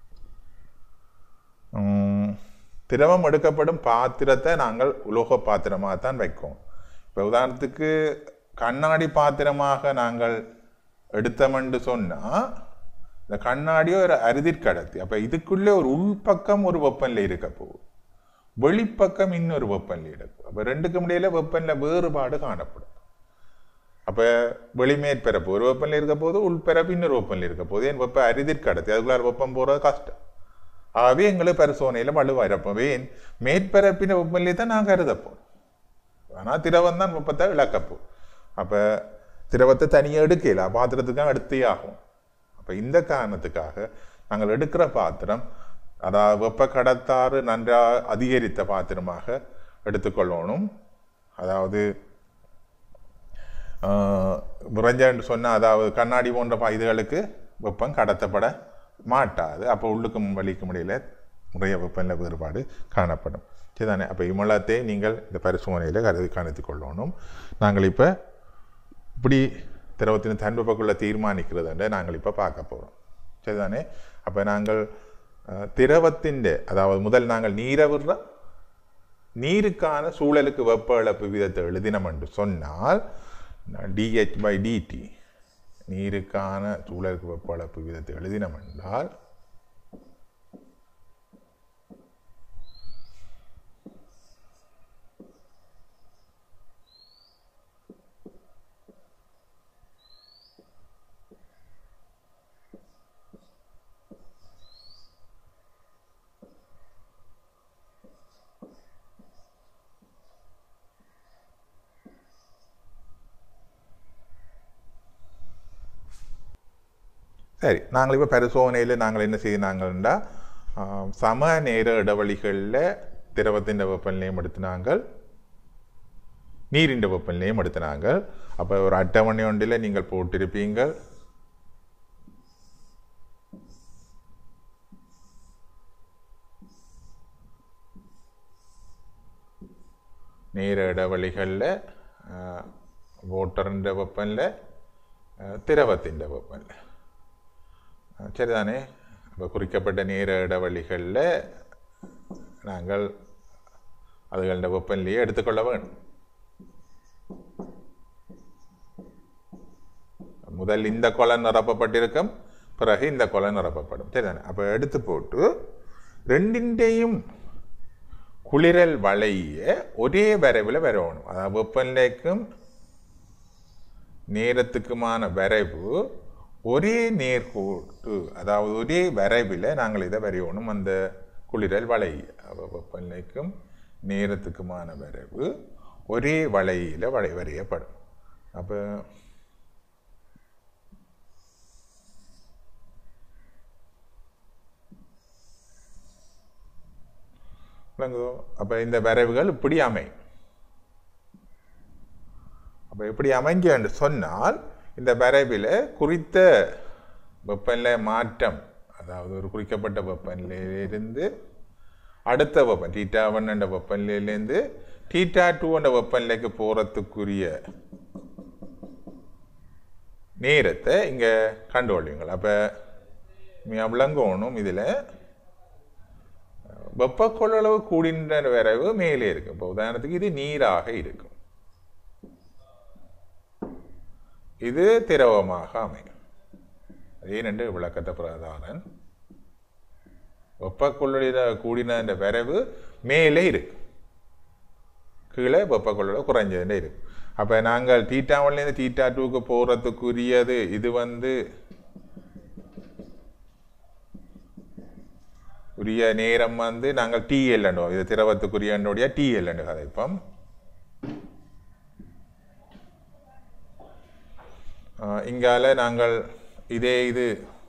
உம், திரவம் எடுக்கப்படும் பாத்திரத்தை நாங்கள் உலோக பாத்திரமாக தான் வைக்கோம் இப்போ உதாரணத்துக்கு கண்ணாடி பாத்திரமாக நாங்கள் எடுத்தோமென்று சொன்னால் இந்த கண்ணாடியோ ஒரு அறுதிற்கடத்தி அப்போ இதுக்குள்ளே ஒரு உள்பக்கம் ஒரு வெப்பநிலை இருக்க போகுது வெளிப்பக்கம் இன்னொரு வெப்பநிலை இருக்கும் அப்போ ரெண்டுக்கும் இடையில வெப்பநிலை வேறுபாடு காணப்படும் அப்போ வெளிமேற்பரப்பு ஒரு வெப்பநிலை இருக்க போது உள்பரப்பு இன்னொரு வெப்பநிலை இருக்க போது என் வெப்ப அரிதிற்கடத்தி அதுக்குள்ளார வெப்பம் போகிறது கஷ்டம் ஆகவே எங்களுக்கு பரிசோதனையில் வலுவாக இருப்போம் ஏன் மேற்பரப்பின வெப்பநிலை தான் நாங்கள் கருதப்போம் ஆனால் திரவம் தான் வெப்பத்தை இழக்கப்போம் அப்போ திரவத்தை தனியாக எடுக்கல பாத்திரத்துக்காக எடுத்தே ஆகும் அப்போ இந்த காரணத்துக்காக நாங்கள் எடுக்கிற பாத்திரம் அதாவது வெப்ப கடத்தாறு நன்றாக அதிகரித்த பாத்திரமாக எடுத்துக்கொள்ளணும் அதாவது விரைஞ்சன்னு சொன்னால் அதாவது கண்ணாடி போன்ற பா- இதுகளுக்கு வெப்பம் கடத்தப்பட மாட்டாது அப்போ உள்ளுக்கும் வலிக்கும் இடையில நிறைய வெப்பநிலை வேறுபாடு காணப்படும் சரிதானே அப்போ இம்மலத்தை நீங்கள் இந்த பரிசோதனையில் கருதி கணித்துக் கொள்ளணும் நாங்கள் இப்போ இப்படி திரவத்தின் தன்வெப்பக்குள்ள தீர்மானிக்கிறது நாங்கள் இப்போ பார்க்க போகிறோம் சரிதானே அப்போ நாங்கள் அஹ், திரவத்தின் அதாவது முதல் நாங்கள் நீரை விடுற நீருக்கான சூழலுக்கு வெப்ப இழப்பு வீதத்தை எழுதினோம் என்று சொன்னால் டிஹெச் பை டிடி நீருக்கான சூழலுக்கு வெப்ப இழப்பு வீதத்தை எழுதினோம் என்றால் சரி நாங்கள் இப்போ பரிசோதனையில் நாங்கள் என்ன செய்தாங்கன்னா சம நேர இடைவெளிகளில் திரவத்தின் வெப்பநிலையும் எடுத்தினாங்கள் நீரின் வெப்பநிலையும் எடுத்தினாங்கள் அப்போ ஒரு அட்டவணை ஒன்றில் நீங்கள் போட்டிருப்பீங்கள் நேர இடைவெளிகளில் വോട്ടറിൻ്റെ വെപ്പനിൽ തിരവത്തിൻ്റെ വെപ്പനിൽ சரிதானே இப்போ குறிக்கப்பட்ட நேர இடைவெளிகளில் நாங்கள் அதுகளோட வெப்பநிலையை எடுத்துக்கொள்ள வேண்டும் முதல் இந்த கொலை நிரப்பப்பட்டிருக்கும் பிறகு இந்த கொலை நிரப்பப்படும் சரிதானே அப்போ எடுத்து போட்டு ரெண்டின்டையும் குளிரல் வளைய ஒரே வரைவில் வரணும் அதாவது வெப்பநிலைக்கும் நேரத்துக்குமான வரைவு ஒரே நேர்கோட்டு அதாவது ஒரே வரைவில் நாங்கள் இதை வரையணும் அந்த குளிரல் வளை அவ- வெப்பநிலைக்கும் நேரத்துக்குமான வரைவு ஒரே வளையில் வளை வரையப்படும் அப்போ விளங்குதோ அப்போ இந்த வரைவுகள் இப்படி அமையும் அப்போ இப்படி அமைஞ்சு என்று சொன்னால் இந்த வரைவில் குறித்த வெப்பநிலை மாற்றம் அதாவது ஒரு குறிக்கப்பட்ட வெப்பநிலையிலிருந்து அடுத்த வெப்பம் டீட்டா ஒன் என்ற வெப்பநிலையிலேருந்து டீட்டா டூ என்ற வெப்பநிலைக்கு போகிறதுக்குரிய நேரத்தை இங்கே கண்டுகொள்வீங்கள் அப்போ மிக விளங்கணும் இதில் வெப்ப கொள்ளளவு கூடின்ற விரைவு மேலே இருக்கும் இப்போ உதாரணத்துக்கு இது நீராக இருக்கும் இது திரவமாக அமையும் ஏனென்று விளக்கத்தை பிரதானன் வெப்ப கொள்ளளவு கூடின என்ற விரைவு மேலே இருக்கும் கீழே வெப்ப கொள்ளளவு குறைஞ்சதுன்னு இருக்கும் அப்போ நாங்கள் டீட்டா ஒன்லேருந்து டீட்டா டூக்கு போகிறதுக்குரியது இது வந்து உரிய நேரம் வந்து நாங்கள் டிஎல் இது திரவத்துக்குரிய என்னுடைய டிஎல் என்று கதைப்போம் ஆஹ் இங்கால நாங்கள் இதே இது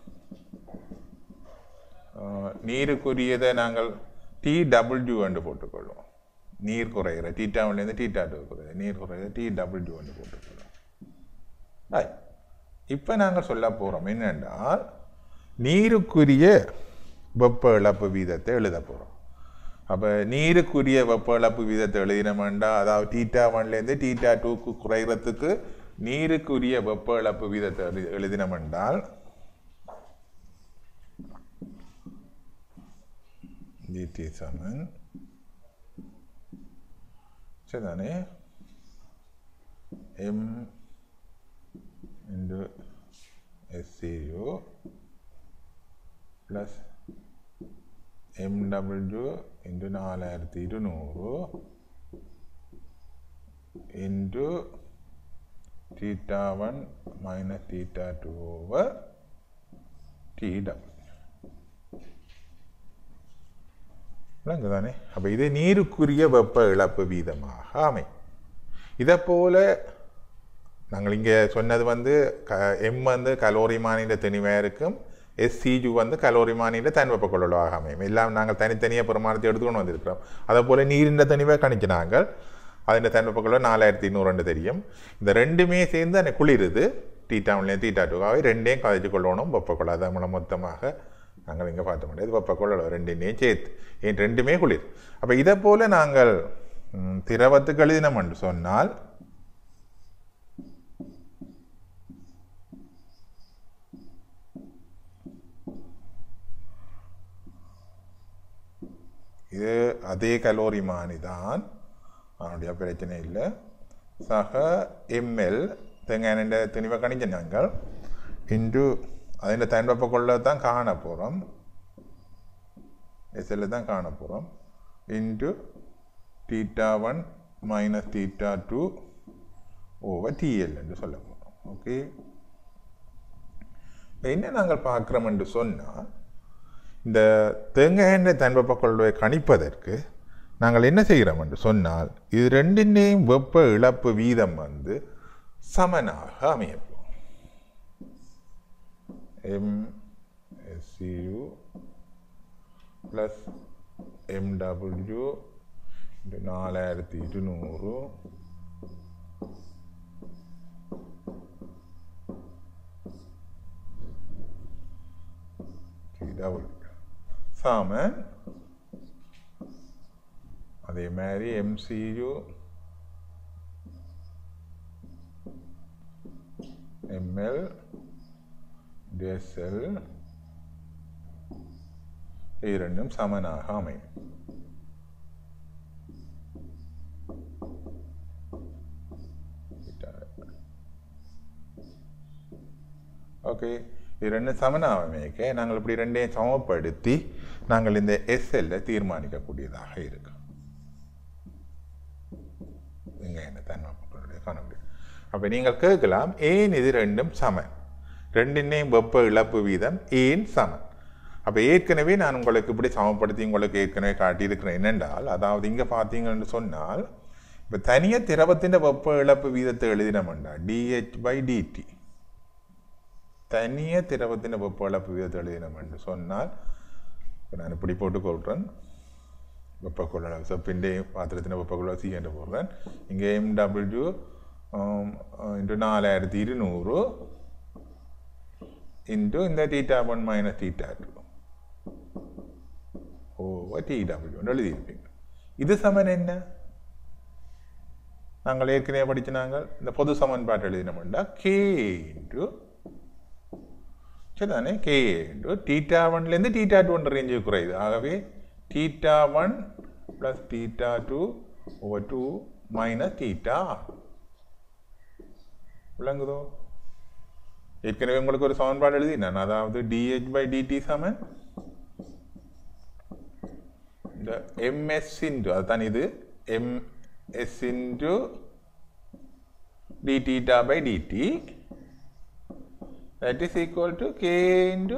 ஆஹ் நீருக்குரியதை நாங்கள் டி டபிள்யூ என்று போட்டுக்கொள்வோம் நீர் குறைகிற டீட்டா ஒன்லேருந்து டீட்டா டூ குறையுது நீர் குறைகிற டி டபிள்யூ என்று போட்டுக்கொள்வோம் ரைட் இப்போ நாங்கள் சொல்ல போகிறோம் என்னென்றால் நீருக்குரிய வெப்ப இழப்பு வீதத்தை எழுத போகிறோம் அப்போ நீருக்குரிய வெப்ப இழப்பு வீதத்தை எழுதினோம்டா அதாவது டீட்டா ஒன்லேருந்து டீட்டா டூக்கு குறைகிறதுக்கு நீருக்குரிய வெப்ப இழப்பு வீதத்தை எழுதி எழுதினோம் என்றால் டிடி சமன் சரிதானே M into SCU plus M W into നാലായിരത്തി ഇരുന്നൂറ് into theta one minus theta two over T W விளங்குதானே அப்போ இது நீருக்குரிய வெப்ப இழப்பு வீதமாக அமை இதை போல நாங்கள் இங்கே சொன்னது வந்து க எம் வந்து கலோரி மானிட தெளிவாக இருக்கும் எஸ்சிஜு வந்து கலோரி மானிட தன் வெப்ப கொள்ளளவாக அமையும் எல்லாம் நாங்கள் தனித்தனியாக பிரமாணத்தை எடுத்துக்கொண்டு வந்திருக்கிறோம் அதே போல் நீரின் தனிவாக கணிச்சு நாங்கள் അതിൻ്റെ തൻ വെപ്പ கொள்ளளவு நாலாயிரத்தி இன்னூறு தெரியும் இந்த ரெண்டுமே சேர்ந்து அந்த குளிருது டீட்டா ஒன்லேயும் டீட்டா டூ ஆகவே ரெண்டையும் கதைச்சு கொள்ளணும் வெப்பக்கொள்ள அதை மூலம் மொத்தமாக நாங்கள் இங்கே பார்த்த முடியாது வெப்பக்கொள்ளளவு ரெண்டையும் சேர்த்து ஏன் ரெண்டுமே குளிர் அப்போ இதை போல் நாங்கள் ம், திரவத்துக்கு எழுதினோம் என்று சொன்னால் இது அதே கலோரி மானி தான் அவனுடைய பிரச்சனை இல்லை സഹ എം എൽ തെങ്ങാനിൻ്റെ തെളിവ കണിച്ച ഞങ്ങൾ ഇൻറ്റു അതിൻ്റെ തൻവെപ്പക്കുള്ള தான் காண போகிறோம் எஸ்எல்ல தான் காண போகிறோம் into theta one minus theta two over TL என்று சொல்ல போகிறோம் ஓகே என்ன நாங்கள் பார்க்குறோம் என்று சொன்னால் இந்த தேங்காய் தன்வெப்ப கொள்வை கணிப்பதற்கு நாங்கள் என்ன செய்கிறோம் என்று சொன்னால் இது ரெண்டினையும் வெப்ப இழப்பு வீதம் வந்து சமனாக அமையப்போம் எம் எஸ்சியு ப்ளஸ் எம்டபிள்யூ நாலாயிரத்தி இருநூறு டபுள் சாமன் அதே மாதிரி எம்சியு எம்எல் டிஎஸ்எல் இரண்டும் சமனாக அமையும் ஓகே இது ரெண்டும் சமனாக அமைக்க நாங்கள் இப்படி ரெண்டையும் சமப்படுத்தி நாங்கள் இந்த எஸ்எல்ல தீர்மானிக்கக்கூடியதாக இருக்கும் இங்கே என்ன தன்மை காண முடியும் அப்போ நீங்கள் கேட்கலாம் ஏன் இது ரெண்டும் சமன் ரெண்டினையும் வெப்ப இழப்பு வீதம் ஏன் சமன் அப்போ ஏற்கனவே நான் உங்களுக்கு இப்படி சமப்படுத்தி உங்களுக்கு ஏற்கனவே காட்டியிருக்கிறேன் என்னென்றால் அதாவது இங்கே பார்த்தீங்கன்னு சொன்னால் இப்போ தனியாக திரவத்தின் வெப்ப இழப்பு வீதத்தை எழுதினோம்டா டிஹெச் பை டிடி தனியாக திரவத்தின் வெப்ப இழப்பு வீதத்தை எழுதினோம் என்று சொன்னால் இப்போ நான் இப்படி போட்டு கொள்கிறேன் வெப்பக்கொள்ளளவு செப்பிൻ്റെയും പാത്രത്തിൻ്റെ വെപ്പക്കൊള്ളളവ് സി എൻ്റെ പോകാൻ ഇங்கே എം ഡബ്ല്യു ഇൻറ്റു നാലായിരത്തി ഇരുന്നൂറ് ഇൻറ്റു இந்த theta one minus theta two ஓ டி டபிள்யூ எழுதியிருப்பீங்க இது சமன் என்ன நாங்கள் ஏற்கனவே படிச்ச நாங்கள் இந்த பொது சமன்பாட்டு எழுதினோம்னா கே இன்ட்டு சரிதானே கே இன்ட்டு டீட்டா ஒன்லேருந்து டீட்டா டூ ஒன்ற ரேஞ்சு குறையுது ஆகவே theta one plus theta two over two minus theta விளங்குதோ ஏற்கனவே உங்களுக்கு ஒரு சமன்பாடு எழுதினேன் அதாவது டிஹெச் பை டிடி சமன் இந்த எம்எஸ் இன்டு அதுதான் இது MS into dθ by dt that is equal to k into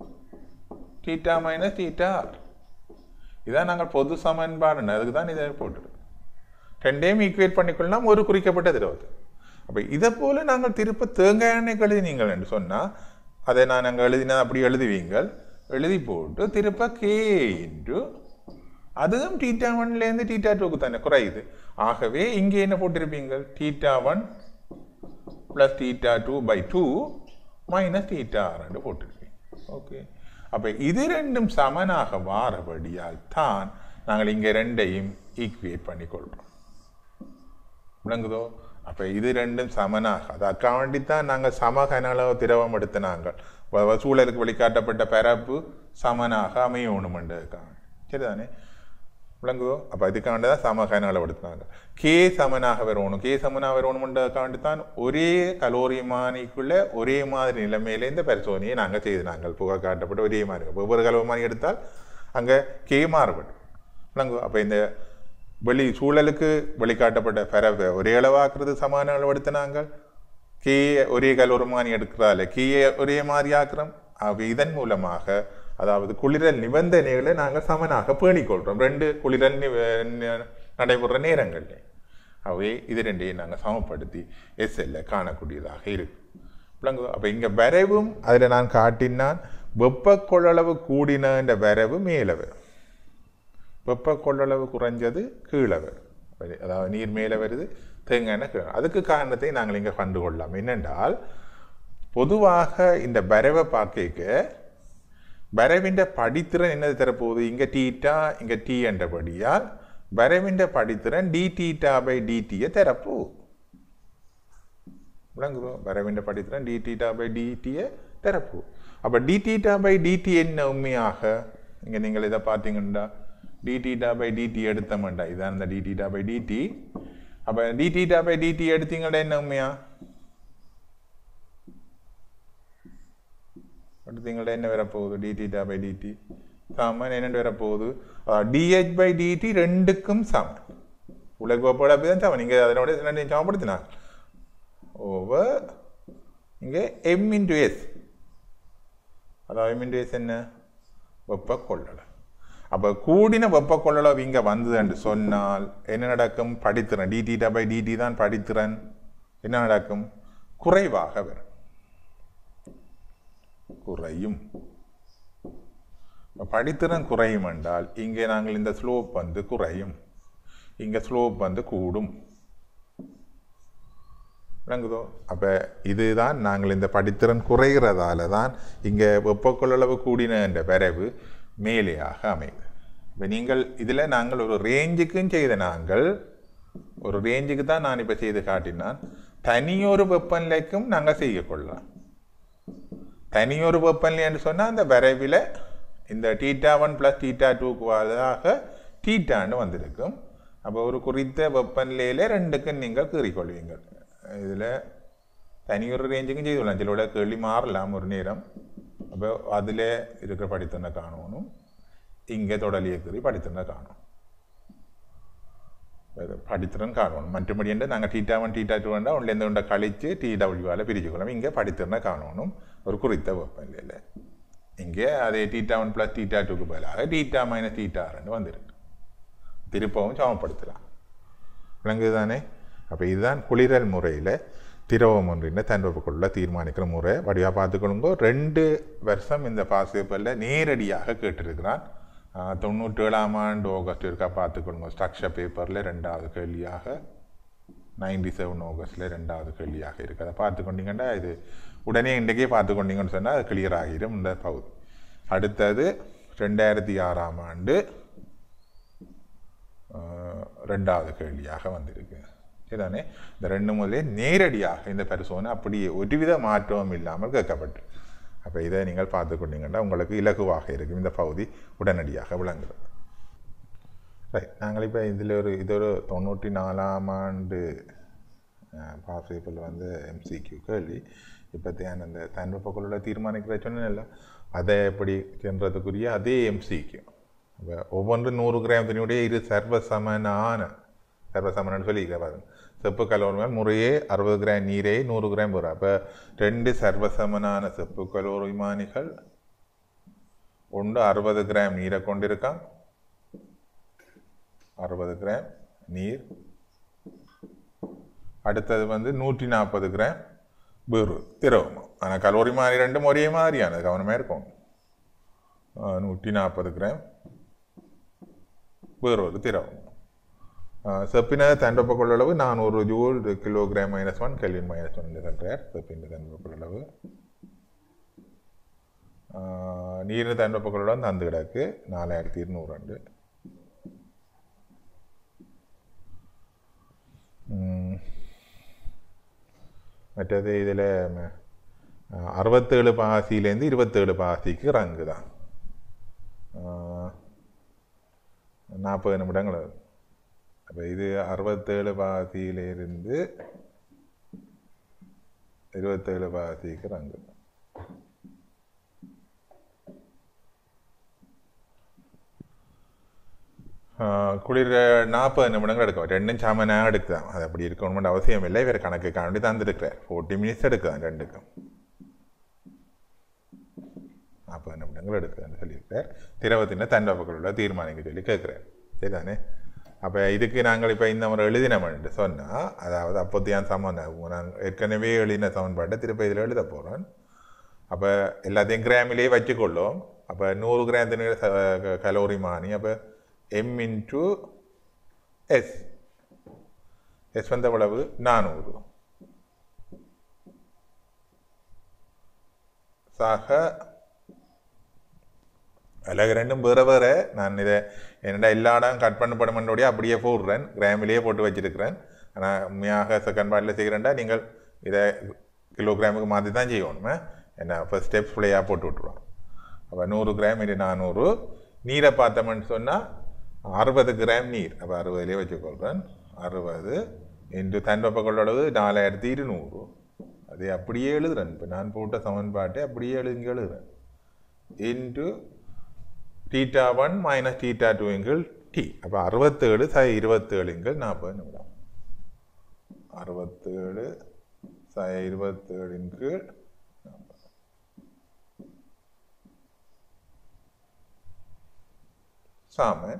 theta minus theta r இதான் நாங்கள் பொது சமன்பாடு அதுக்கு தான் இதை போட்டுருக்கோம் ரெண்டையும் ஈக்குவேட் பண்ணிக்கொள்ளலாம் ஒரு குறிக்கப்பட்ட திரவத்தை அப்போ இதை போல நாங்கள் திருப்ப தேங்காய் எண்ணெய் எழுதினீங்கள் என்று சொன்னால் அதை நான் அங்கே எழுதினா அப்படி எழுதுவீங்கள் எழுதி போட்டு திருப்ப கே இன்ட்டு அதுவும் டீட்டா ஒன்லேருந்து டீட்டா டூக்கு தானே குறையுது ஆகவே இங்கே என்ன போட்டிருப்பீங்கள் theta one plus theta two by two minus theta ரெண்டு போட்டிருப்பீங்க ஓகே அப்போ இது ரெண்டும் சமனாக வாரபடியால் தான் நாங்கள் இங்கே ரெண்டையும் ஈக்குவேட் பண்ணிக்கொள்கிறோம் விளங்குதோ அப்போ இது ரெண்டும் சமனாக அதுக்காக வேண்டித்தான் நாங்கள் சம கனளவு திரவம் எடுத்தினாங்கள் வ- வ- சூழலுக்கு வெளிக்காட்டப்பட்ட பரப்பு சமனாக அமையணுமென்றதுக்காக சரிதானே விளங்குதோ அப்போ இதுக்காக வேண்டி தான் சம கனளவு எடுத்தினாங்க கே சமனாக வரணும் கே சமனாக வரணுமென்றதுக்காக வேண்டி தான் ஒரே கலோரிமானிக்குள்ள ஒரே மாதிரி நிலைமையில இந்த பரிசோதனையை நாங்கள் செய்து நாங்கள் புகை காட்டப்பட்டு ஒரே மாதிரி இருக்கும். ஒவ்வொரு கலோரிமானி எடுத்தால் அங்கே கே மாறுபடும் விளங்குதோ அப்போ இந்த வெளி சூழலுக்கு வெளிக்காட்டப்பட்ட பரப்பை ஒரே அளவாக்குறது சமான அளவெடுத்த நாங்கள் கே ஒரே கலோரமானி எடுக்கிறால கே ஒரே மாதிரி ஆக்குறோம் அப்ப இதன் மூலமாக அதாவது குளிரல் நிபந்தனைகளை நாங்கள் சமனாக பேணிக்கொள்கிறோம் ரெண்டு குளிரல் நி- ந- நடைபெற நேரங்கள்ல அவை இது ரெண்டையும் நாங்கள் சமப்படுத்தி எஸ்எல்ல காணக்கூடியதாக இருக்கு விளங்குதோ அப்போ இங்கே வரைவும் அதில் நான் காட்டினான் வெப்ப கொள்ளளவு கூடின வரைவு மேலே வரும் வெப்ப கொள்ளளவு குறைஞ்சது கீழே வரும் வரு- அதாவது நீர் மேலே வருது தேங்காய் கீழே அதுக்கு காரணத்தை நாங்கள் இங்கே கண்டு கொள்ளலாம் என்னென்றால் பொதுவாக இந்த பரவை பார்க்க பரவின்ற படித்திறன் என்னது தரப்போகுது இங்கே டீட்டா இங்கே டி என்றபடியால் பரவின்ற படித்திறன் டி டீட்டா பை டிடியை தரப்போகுது விளங்குதோ வரவின்ற படித்திறன் டி டீட்டா பை டிடியை தரப்பு அப்போ டி டீட்டா பை டிடி என்ன உண்மையாக இங்கே நீங்கள் இதை பார்த்தீங்கன்னா டி டீட்டா பை டிடி எடுத்தோம்டா இதான் இந்த டி டீட்டா பை டிடி அப்போ டி டீட்டா பை டிடி எடுத்தீங்கன்னா என்ன உண்மையா எடுத்தீங்களா என்ன வரப்போகுது டி டீட்டா பை டிடி சமன் என்னென்று வரப்போகுது டிஹெச் பை டிடி ரெண்டுக்கும் சமன் உலக கோப்பாடு அப்படி தான் சமன் நீங்கள் அதனோட ரெண்டையும் சமப்படுத்தினாங்க ஓவர் இங்கே எம் இன்டு எஸ் அதாவது எம் இன்டு எஸ் என்ன வெப்ப கொள்ளளவு அப்போ கூடின வெப்ப கொள்ளளவு இங்கே வந்தது என்று சொன்னால் என்ன நடக்கும் படித்திறன் டிடி பை டிடி தான் படித்திறன் என்ன நடக்கும் குறைவாக வரும் குறையும் அப்ப படித்திறன் குறையும் என்றால் இங்கே நாங்கள் இந்த ஸ்லோப் வந்து குறையும் இங்கே ஸ்லோப் வந்து கூடும் விளங்குதோ அப்போ இதுதான் நாங்கள் இந்த படித்திறன் குறைகிறதால தான் இங்கே வெப்பக்கொள்ளளவு கூடின என்ற வரைவு மேலேயாக அமையுது இப்போ நீங்கள் இதில் நாங்கள் ஒரு ரேஞ்சுக்கும் செய்த நாங்கள் ஒரு ரேஞ்சுக்கு தான் நான் இப்போ செய்து காட்டினான் தனியொரு வெப்பநிலைக்கும் நாங்கள் செய்ய கொள்ளலாம் தனியொரு வெப்பநிலைன்னு சொன்னால் அந்த வரைவில் இந்த டீட்டா ஒன் ப்ளஸ் டீட்டா டூக்கு பதிலாக டீட்டான்னு வந்திருக்கும் அப்போ ஒரு குறித்த வெப்பநிலையில் ரெண்டுக்கும் நீங்கள் கீறிக்கொள்வீங்கள் இதில் தனியொரு ரேஞ்சுக்கும் செய்துள்ளலாம் சிலோட கேள்வி மாறலாம் ஒரு நேரம் அப்போ அதில் இருக்கிற படித்தனை காணணும் இங்கே தொடலிய கீறி படித்தனை காணும் வேறு படித்திறன் காணணும் மற்றபடி என்று நாங்கள் டீட்டா ஒன் டீட்டா டூ வேண்டாம் ஒன்லேருந்து ஒன்றை கழித்து டிடபிள்யூவால் பிரிச்சுக்கலாம் இங்கே படித்திறனை காணணும் ஒரு குறித்த வெப்பநிலையில் இங்கே அதே டீட்டா ஒன் ப்ளஸ் டீட்டா டூக்கு பதிலாக டீட்டா மைனஸ் டீட்டா ரெண்டு வந்திருக்கு திருப்பவும் சமப்படுத்தலாம் விளங்குது தானே அப்போ இதுதான் குளிரல் முறையில் திரவம் ஒன்றின் தன்வெப்பக்குள்ள தீர்மானிக்கிற முறை வடிவாக பார்த்துக்கொள்ளுங்க ரெண்டு வருஷம் இந்த பாசிப்பல்ல நேரடியாக கேட்டிருக்கிறான் ஆஹ், தொண்ணூற்றேழாம் ஆண்டு ஆகஸ்ட் இருக்கா பார்த்துக்கொள்ளுங்க ஸ்ட்ரக்சர் பேப்பரில் ரெண்டாவது கேள்வியாக நைன்டி செவன் ஆகஸ்டில் ரெண்டாவது கேள்வியாக இருக்குது அதை பார்த்து கொண்டீங்கன்னா இது உடனே இன்றைக்கே பார்த்து கொண்டீங்கன்னு சொன்னால் அது கிளியர் ஆகிடும் இந்த பகுதி அடுத்தது ரெண்டாயிரத்தி ஆறாம் ஆண்டு ஆஹ், ரெண்டாவது கேள்வியாக வந்திருக்கு சரிதானே இந்த ரெண்டு முதலே நேரடியாக இந்த பரிசோதனை அப்படியே ஒருவித மாற்றமும் இல்லாமல் கேட்கப்பட்டு அப்போ இதை நீங்கள் பார்த்து கொண்டீங்கன்னா உங்களுக்கு இலகுவாக இருக்கும் இந்த பகுதி உடனடியாக விளங்குது ரைட் நாங்கள் இப்போ இதில் ஒரு இது ஒரு தொண்ணூற்றி நாலாம் ஆண்டு பாஸ் பேப்பரில் வந்து எம்சிக்யூ கேள்வி இப்போ தேன் அந்த தன்வெப்பக்குள்ள தீர்மானிக்கிற சொன்னேன்ல அதை எப்படி சென்றதுக்குரிய அதே எம்சிக்யூ இப்போ ஒவ்வொன்று நூறு கிராம் தண்ணியுடைய இரு சர்வசமனான சர்வசமனன்னு சொல்லியிருக்க பாருங்க செப்பு கலோரிமால் முறையே அறுபது கிராம் நீரே நூறு கிராம் வரும் அப்போ ரெண்டு சர்வசமனான செப்பு கலோரிமானிகள் ஒன்று அறுபது கிராம் நீரை கொண்டிருக்கான் அறுபது கிராம் நீர் அடுத்தது வந்து நூற்றி நாற்பது கிராம் வேறு திரவம் ஆனால் கலோரி மாதிரி ரெண்டும் ஒரே மாதிரியான கவனமாக இருக்கும் நூற்றி நாற்பது கிராம் வேறொரு திரவம் செப்பின தண்டப்ப கொள்ளளவு நானூறு joule kilogram minus one kelvin minus one சொல்கிறார் செப்பின் தண்டப்ப கொள்ளளவு நீரின் தண்டப்ப கொள்ளளவு தந்து கிடக்கு நாலாயிரத்தி இருநூறு ரெண்டு ம். மற்றது இதில் அறுபத்தேழு பாசியிலேருந்து இருபத்தேழு பாசிக்கு ரங்கு தான் நாற்பது நிமிடங்கள் ஆகுது அப்போ இது அறுபத்தேழு பாசியிலிருந்து இருபத்தேழு பாசிக்கு ரங்கு ஆஹ் குளிர் நாற்பது நிமிடங்கள் எடுக்கும் ரெண்டும் சாமனாக எடுக்கலாம் அது அப்படி இருக்கணும்னு அவசியம் இல்லை வேறு கணக்கு காண்டி தந்துருக்கிறார் ஃபோர்ட்டி மினிட்ஸ் எடுக்கலாம் ரெண்டுக்கும் நாற்பது நிமிடங்கள் எடுக்குதுன்னு சொல்லியிருக்கார் திரவத்தின தன்வப்புகளுள்ள தீர்மானிக்க சொல்லி கேட்குறார் சரிதானே அப்போ இதுக்கு நாங்கள் இப்போ இந்த முறை எழுதினோம்னு சொன்னால் அதாவது அப்போத்தியான் சமன் நாங்கள் ஏற்கனவே எழுதின சமன்பாட்டை திருப்பி இதில் எழுத போகிறோம் அப்போ எல்லாத்தையும் கிராமிலே வச்சுக்கொள்ளும் அப்போ நூறு கிராம் தண்ணீர் ச- கலோரி மானி அப்போ எம் இன்ட்டு எஸ் எஸ் வந்த எவ்வளவு நானூறு சாக அதில் ரெண்டும் வேறு வேறு நான் இதை என்னடா எல்லா இடம் கட் பண்ணப்படுமென்றோடய அப்படியே போடுறேன் கிராமிலேயே போட்டு வச்சிருக்கிறேன் ஆனால் உண்மையாக செகண்ட் பார்ட்டில் செய்கிறேன்டா நீங்கள் இதை கிலோகிராமுக்கு மாற்றி தான் செய்யணும் என்ன ஃபர்ஸ்ட் ஸ்டெப் ஃப்ளையாக போட்டு விட்ருவோம் அப்போ நூறு கிராம் இது நானூறு நீரை பார்த்தோம்னு சொன்னால் அறுபது கிராம் நீர் அப்போ அறுபதுலேயே வச்சுக்கொள்கிறேன் அறுபது இன்று தன்வெப்ப கொள்ளளவு நாலாயிரத்தி இருநூறு அதை அப்படியே எழுதுறேன் இப்போ நான் போட்ட சமன்பாட்டை அப்படியே எழுதி எழுதுறேன் into theta one minus theta two எங்கள் டி அப்போ அறுபத்தேழு ச இருபத்தேழு எங்கள் நாற்பது நிமிடம் அறுபத்தேழு ச இருபத்தேழின் கீழ் சாமன்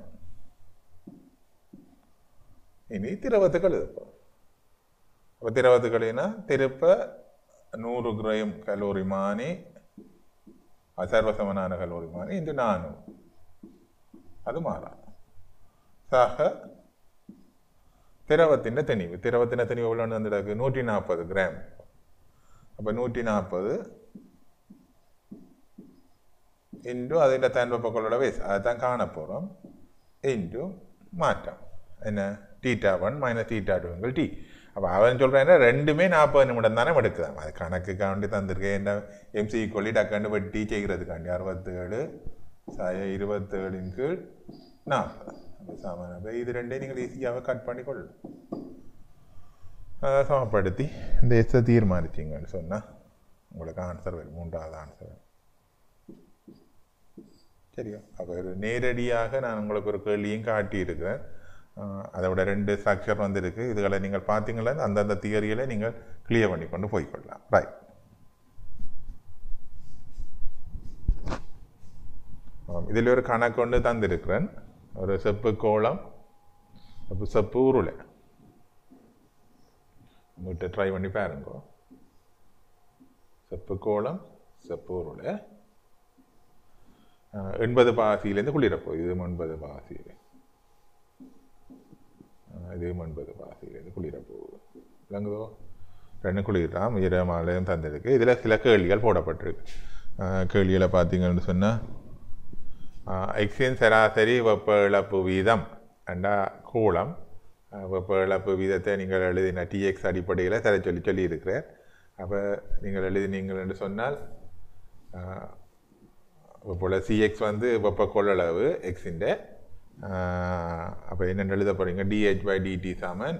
இனி திரவத்துக்கள் எழுதுப்போம் அப்போ திரவத்துக்களினா திருப்ப நூறு கிராம் கலோரி மானி அசர்வசமனான கலோரி மானி இந்த நானூறு அது മാറാ സഹ തിരവത്തിൻ്റെ തെനിവ് തിരവത്തിൻ്റെ തെനിവ് എவ்வளோன்னு வந்துடாக்கு நூற்றி நாற்பது கிராம் அப்போ நூற்றி நாற்பது ഇൻറ്റു അതിൻ്റെ തൻവെപ്പക്കുള്ള വേസ് അതാണ് കാണപ്പോറും ഇൻറ്റു മാറ്റം என்ன டீட்டா ஒன் மைனஸ் டீட்டா டூங்கள் டி அப்போ அவன் சொல்கிறேன் ரெண்டுமே நாற்பது நிமிடம் தானே எடுக்குதான் அது கணக்குக்காண்டி தந்திருக்கேன் என்ன எம்சி கொல்லி டக்காண்டு வெட்டி செய்கிறதுக்காண்டி அறுபத்தேழு சாய இருபத்தேழின் கீழ் நாற்பது அப்போ சமன் அப்போ இது ரெண்டையும் நீங்கள் ஈஸியாக கட் பண்ணி கொள்ளலாம் அதை சமப்படுத்தி இந்த எஸ்ஸை தீர்மானிச்சிங்கன்னு சொன்னால் உங்களுக்கு ஆன்சர் வரும் மூன்றாவது ஆன்சர் வரும் சரியா அப்போ ஒரு நேரடியாக நான் உங்களுக்கு ஒரு கேள்வியும் காட்டியிருக்கிறேன் ஆஹ் அதை விட ரெண்டு ஸ்ட்ரக்சர் வந்திருக்கு இதுகளை நீங்கள் பார்த்தீங்களா அந்தந்த தியரிகளை நீங்கள் கிளியர் பண்ணி கொண்டு போய்க்கொள்ளலாம் ரைட் இதில் ஒரு கணக்கு ஒன்று தந்திருக்கிறேன் ஒரு செப்பு கோலம் அப்போ செப்பு உருளை உங்கள்கிட்ட ட்ரை பண்ணி பாருங்க செப்பு கோலம் செப்பு உருளை அஹ், எண்பது பாசியிலேருந்து குளிரப்போகுது இது எண்பது பாசியில் இது எண்பது பாசியிலேருந்து குளிரப்போகுது விளங்குதோ ரெண்டு குளிர்தான் ஈரமாலையும் தந்திருக்கு இதில் சில கேள்விகள் போடப்பட்டிருக்கு அஹ், கேள்விகளை பார்த்தீங்கன்னு சொன்னால் எக்ஸின் சராசரி வெப்ப இழப்பு வீதம் அண்டா கூலம் அஹ், வெப்ப இழப்பு வீதத்தை நீங்கள் எழுதின டிஎக்ஸ் அடிப்படையில் தர சொல்லி சொல்லி இருக்கிறார் அப்போ நீங்கள் எழுதினீங்கள் என்று சொன்னால் போல் சிஎக்ஸ் வந்து வெப்ப கொள்ளளவு எக்ஸிൻ്റെ அப்போ என்னென்னு எழுத போகிறீங்க டிஹெச் பை டிடி சாமன்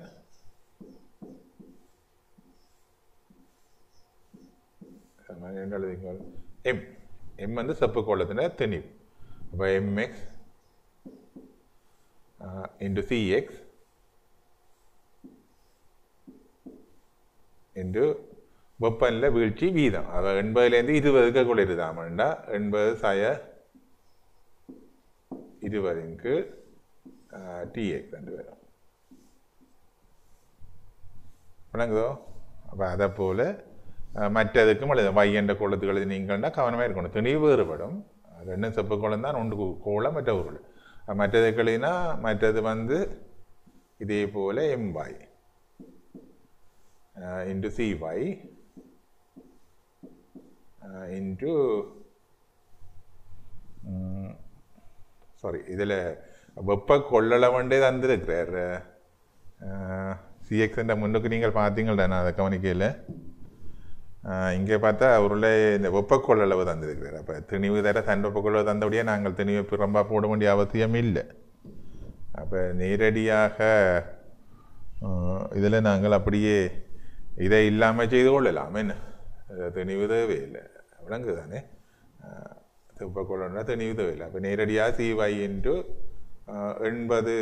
சமன் என்ன எழுதிங்க எம் எம் வந்து செப்பு கோலத்தின திணிவு அப்போ எம்எக்ஸ் இன்டு சிஎக்ஸ் இன்டு வெப்பநிலை வீழ்ச்சி வீதம் அது எண்பதுலேருந்து இருபதுக்கு குளிருதாமண்டா எண்பது சய இருபதுக்கு டிஎக்ஸ் ரெண்டு பேரும் விளங்குதோ அப்போ அதை போல் மற்றதுக்கும் எழுத வையண்ட கோலத்துக்கு எழுதி நீங்கள்னா கவனமாக இருக்கணும் துணிவு வேறுபடும் ரெண்டும் செப்பு கோலம் தான் ஒன்று கு- கோலம் மற்ற உருள் மற்றதுக்கு எழுதினா மற்றது வந்து இதே போல் எம்பாய் இன்டு சிவாய் இன்டு சாரி இதில் வெப்ப கொள்ளளவண்டே தந்திருக்கிறார் சிஎக்ஸ்ன்ற முன்னுக்கு நீங்கள் பார்த்தீங்கள்டா நான் அதை கவனிக்கையில் இங்கே பார்த்தா உருளை இந்த வெப்ப கொள்ளளவு தந்திருக்கிறார் அப்போ திணிவு தர தன் வெப்ப கொள்ளளவு தந்தபடியே நாங்கள் திணிவை பிறம்பா போட வேண்டிய அவசியம் இல்லை அப்போ நேரடியாக இதில் நாங்கள் அப்படியே இதை இல்லாமல் செய்து கொள்ளலாம் என்ன அது திணிவு தேவையில்லை விளங்கு தானே வெப்ப கொள்ளளவுனா திணிவு தேவையில்லை அப்போ நேரடியாக சிவை இன்ட்டு எண்பது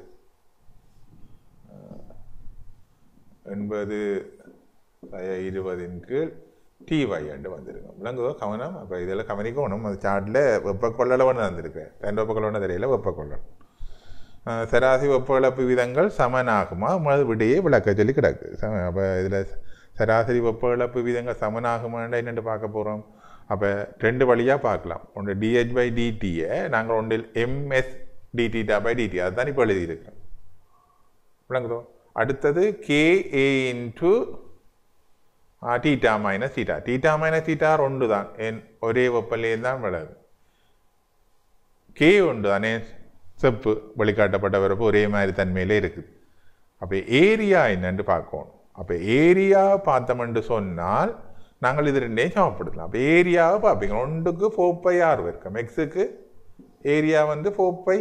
எண்பது சய இருபதின் கீழ் டிஒய் என்று வந்திருக்கும் விளங்குதோ கவனம் அப்போ இதில் கவனிக்கணும் அது சார்ட்டில் வெப்ப கொள்ளளவுன்னு வந்திருக்கு ரெண்டு வெப்ப கொள்ளவுன்னு தெரியல வெப்ப கொள்ளளவு அஹ் சராசரி வெப்ப இழப்பு விதங்கள் சமனாகுமா அது விடையே விளக்க சொல்லி கிடக்கு அப்போ இதில் சராசரி வெப்ப இழப்பு விதங்கள் சமனாகுமாண்டா என்னென்று பார்க்க போகிறோம் அப்போ ரெண்டு வழியாக பார்க்கலாம் ஒன்று டிஹெச் பை டிடியை நாங்கள் ஒன்றில் எம்எஸ் டிடிடா பை டிடி அதுதான் இப்போ எழுதியிருக்கிறோம் விளங்குதோ அடுத்தது KA into theta minus theta theta minus theta ரெண்டு தான் என் ஒரே வெப்பநிலையில் தான் விளகு கே உண்டு தானே செப்பு வெளிக்காட்டப்பட்ட வரப்பு ஒரே மாதிரி தன்மையிலே இருக்குது அப்போ ஏரியா என்னன்னு பார்க்கணும் அப்போ ஏரியா பார்த்தோம்னு சொன்னால் நாங்கள் இது ரெண்டையும் சமப்படுத்தலாம் அப்போ ஏரியாவை பார்ப்பீங்க ஒன்றுக்கு ஃபோர் பை ஆர் வர்க்கம் எக்ஸுக்கு ஏரியா வந்து ஃபோர் பை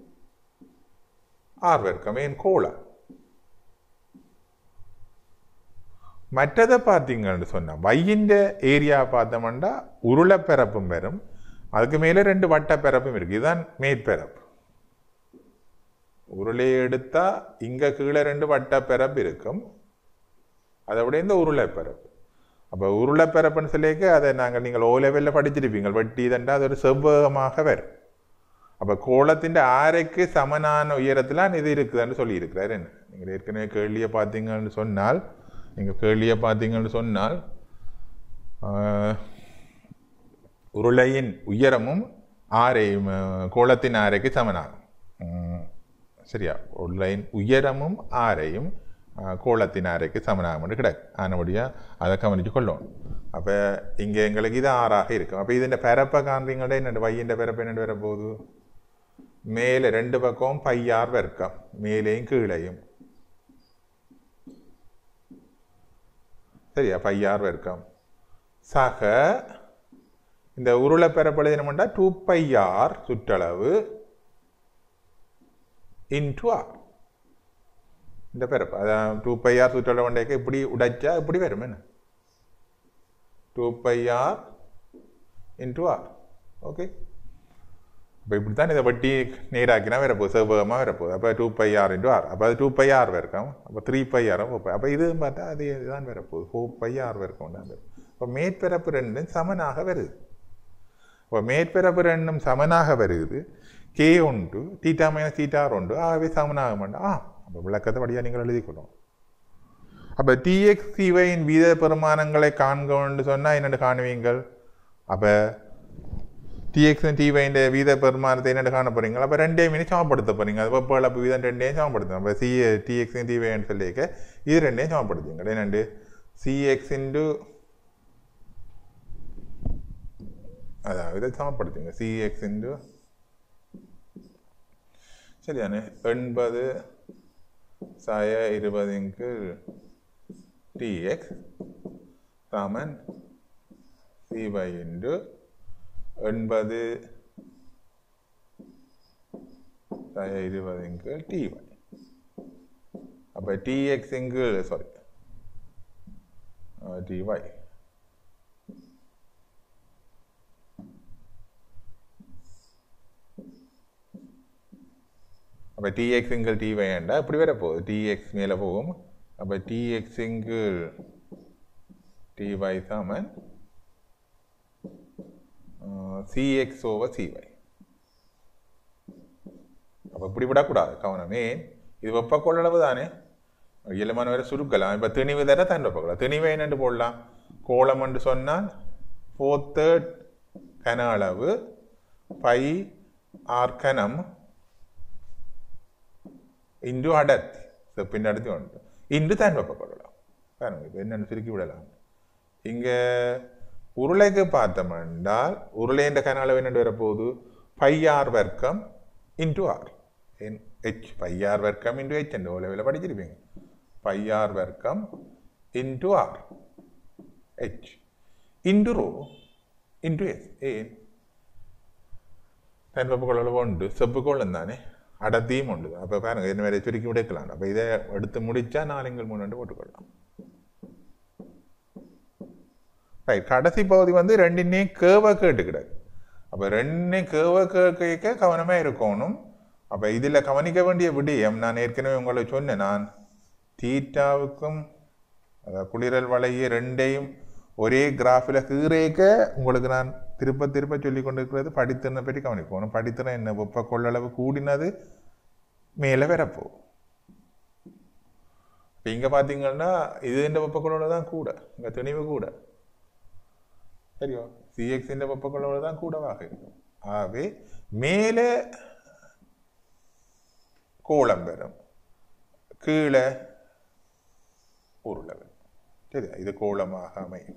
ஆர் வர்க்கம் என் கோளம் மற்றதை பார்த்தீங்கன்னு சொன்னால் வையின்ற ஏரியா பார்த்தோம்னா உருளைப்பரப்பும் வரும் அதுக்கு மேலே ரெண்டு வட்டப்பரப்பும் இருக்குது இதுதான் மேற்பரப்பு உருளையை எடுத்தால் இங்கே கீழே ரெண்டு வட்டப்பரப்பு இருக்கும் அதை விட இந்த உருளைப்பரப்பு அப்போ உருளைப்பரப்புன்னு சொல்லிக்க அதை நாங்கள் நீங்கள் ஓ லெவலில் படிச்சிருப்பீங்க வெட்டி தண்டா அது ஒரு செவ்வகமாக வரும் அப்போ கோலத்தின் ஆரைக்கு சமனான உயரத்தில் இது இருக்குதுன்னு சொல்லியிருக்கிறாரு என்ன நீங்கள் ஏற்கனவே கேள்வியை பார்த்தீங்கன்னு சொன்னால் நீங்கள் கேள்வியை பார்த்தீங்கன்னு சொன்னால் ஆஹ், உருளையின் உயரமும் ஆரையும் ஆஹ், கோலத்தின் ஆரைக்கு சமனாகும் உம், சரியா உருளையின் உயரமும் ஆரையும் ஆஹ், கோலத்தின் ஆரைக்கு சமனாகும்னு கிடக்கு ஆனபடியாக அதை கவனித்து கொள்ளணும் அப்போ இங்கே எங்களுக்கு இது ஆறாக இருக்கும் அப்போ ഇതിൻ്റെ പരപ്പ കാണിങ്ങളുടെ என்னண்டு വയ്യൻ്റെ പരപ്പ് என்னண்டு வரப்போகுது மேலே ரெண்டு பக்கம் பையார் வர்க்கம் மேலேயும் கீழேயும் சரியா பையார் வர்க்கம் சக இந்த உருளை பரப்பளவு என்னமெண்டா டூ பையார் சுற்றளவு இன்டு ஆர் இந்த பிறப்பு அதான் டூ பையார் சுற்றளவு கொண்டேக்க இப்படி உடைச்சா இப்படி வரும் என்ன two pi r into r okay இப்போ இப்படி தான் இதை வட்டி நேராக்கினா வரப்போகுது செவ்வகமாக வரப்போகுது அப்போ two pi r into r அப்போ அது டூ பை ஆர் இருக்கும் அப்போ த்ரீ பை ஆரும் ஃபோர் பை அப்போ இது பார்த்தா அது இதுதான் வரப்போகுது ஃபோர் பை ஆர் இருக்கும் தான் வரும் இப்போ மேற்பரப்பு ரெண்டும் சமனாக வருது இப்போ மேற்பரப்பு ரெண்டும் சமனாக வருது கே உண்டு தீட்டா மைனஸ் தீட்டா உண்டு ஆகவே சமனாக மாட்டோம் ஆ அப்போ விளக்கத்தை வழியாக நீங்கள் எழுதிக்கணும் அப்போ டிஎக்ஸ் சிவையின் வீத பெருமானங்களை காண்கன்னு சொன்னால் என்னென்னு காணுவீங்கள் அப்போ டிஎக்ஸ் டிவைൻ്റെ வீத பெருமானத்தை என்னென்னு காண போறீங்க அப்போ ரெண்டையும் இனி சமப்படுத்த போறீங்க அது வெப்ப இழப்பு வீதம் ரெண்டையும் சமப்படுத்தணும் அப்போ சி டிஎக்ஸ் டிவைன்னு சொல்லிக்க இது ரெண்டையும் சமப்படுத்துங்க என்னண்டு சிஎக்ஸ் இன்டு அதாவது இதை சமப்படுத்துங்க சிஎக்ஸ் இன்டு சரிதானே எண்பது சய இருபதுக்கு டிஎக்ஸ் சமன் சிவை இன்டு எண்பது சய இருபதுக்கு டிவை அப்போ டிஎக்ஸுங்கு சாரி டிஒய் அப்போ டிஎக்ஸ் சிங்கிள் டி வேண்டா இப்படி வர போகுது டிஎக்ஸ் மேலே போகும் அப்போ டிஎக்ஸ் சிங்கிள் டிஒய் சமன் சிஎக்ஸ் ஓவர் சிஒய் அப்போ இப்படி விடக்கூடாது கவனமே இது வெப்ப கொள்ளளவு தானே இயலுமான வரை சுருக்கலாம் இப்போ திணிவு தர தன் வெப்பக்கூடாது திணிவை என்னென்று போடலாம் கோலம் என்று சொன்னால் ஃபோர் தேர்ட் கன அளவு பை ஆர் கனம் இன்டு அடர்த்தி செப்பின் அடர்த்தி உண்டு இன்று தான் வெப்பப்படலாம் பாருங்க இப்போ என்னென்னு சுருக்கி விடலாம் இங்கே உருளைக்கு பார்த்தோம் என்றால் உருளைன்ற கன அளவு என்னென்று வரப்போகுது பை ஆர் வர்க்கம் இன்டு ஆர் என் ஹெச் பை ஆர் வர்க்கம் இன்டு ஹெச் என்ற உலகில் படிச்சிருப்பீங்க பை ஆர் வர்க்கம் into r H into rho into S ஏன் தென்பப்புக்குள்ள உண்டு செப்புக்குள்ளம் தானே அடர்த்தியும் உண்டு அப்போ பாருங்க என்ன வேற சுருக்கி விடைக்கலாம் அப்போ இதை எடுத்து முடிச்சா நாலுங்கள் மூணு போட்டுக்கொள்ளலாம் ரைட் கடைசி பகுதி வந்து ரெண்டுனையும் கேவ கேட்டுக்கிடாது அப்போ ரெண்டையும் கேவ கேட்க கவனமாக இருக்கணும் அப்போ இதில் கவனிக்க வேண்டிய விடயம் நான் ஏற்கனவே உங்களுக்கு சொன்னேன் நான் தீட்டாவுக்கும் அதாவது குளிரல் வளைய ரெண்டையும் ஒரே கிராஃபில் கீறேக்க உங்களுக்கு நான் திருப்ப திருப்ப சொல்லி கொண்டிருக்கிறது படித்திறனை பற்றி கவனிக்கணும் படித்திறன் என்ன வெப்ப கொள்ளளவு கூடினது மேலே வரப்போ இப்போ இங்கே பார்த்தீங்கன்னா இது இந்த வெப்ப கொள்ளளவு தான் கூட இங்கே துணிவு கூட சரியோ சிஎக்ஸிൻ്റെ வெப்ப கொள்ளளவு தான் கூடவாக இருக்கும் ஆகவே மேலே கோளம் வரும் கீழே உருளை வரும் சரியா இது கோளமாக அமையும்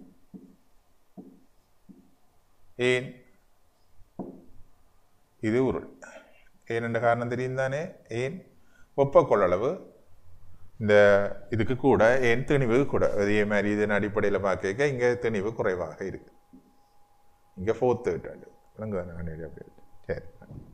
ஏன் இது உருள் ஏன் என்ற காரணம் தெரியும் தானே ஏன் வெப்ப கொள்ளளவு இந்த இதுக்கு கூட ஏன் திணிவு கூட அதே மாதிரி இதன் அடிப்படையில் பார்க்க இங்கே திணிவு குறைவாக இருக்கு இங்கே ஃபோர்த் தேர்ட் விளங்குதானே அப்படி சரி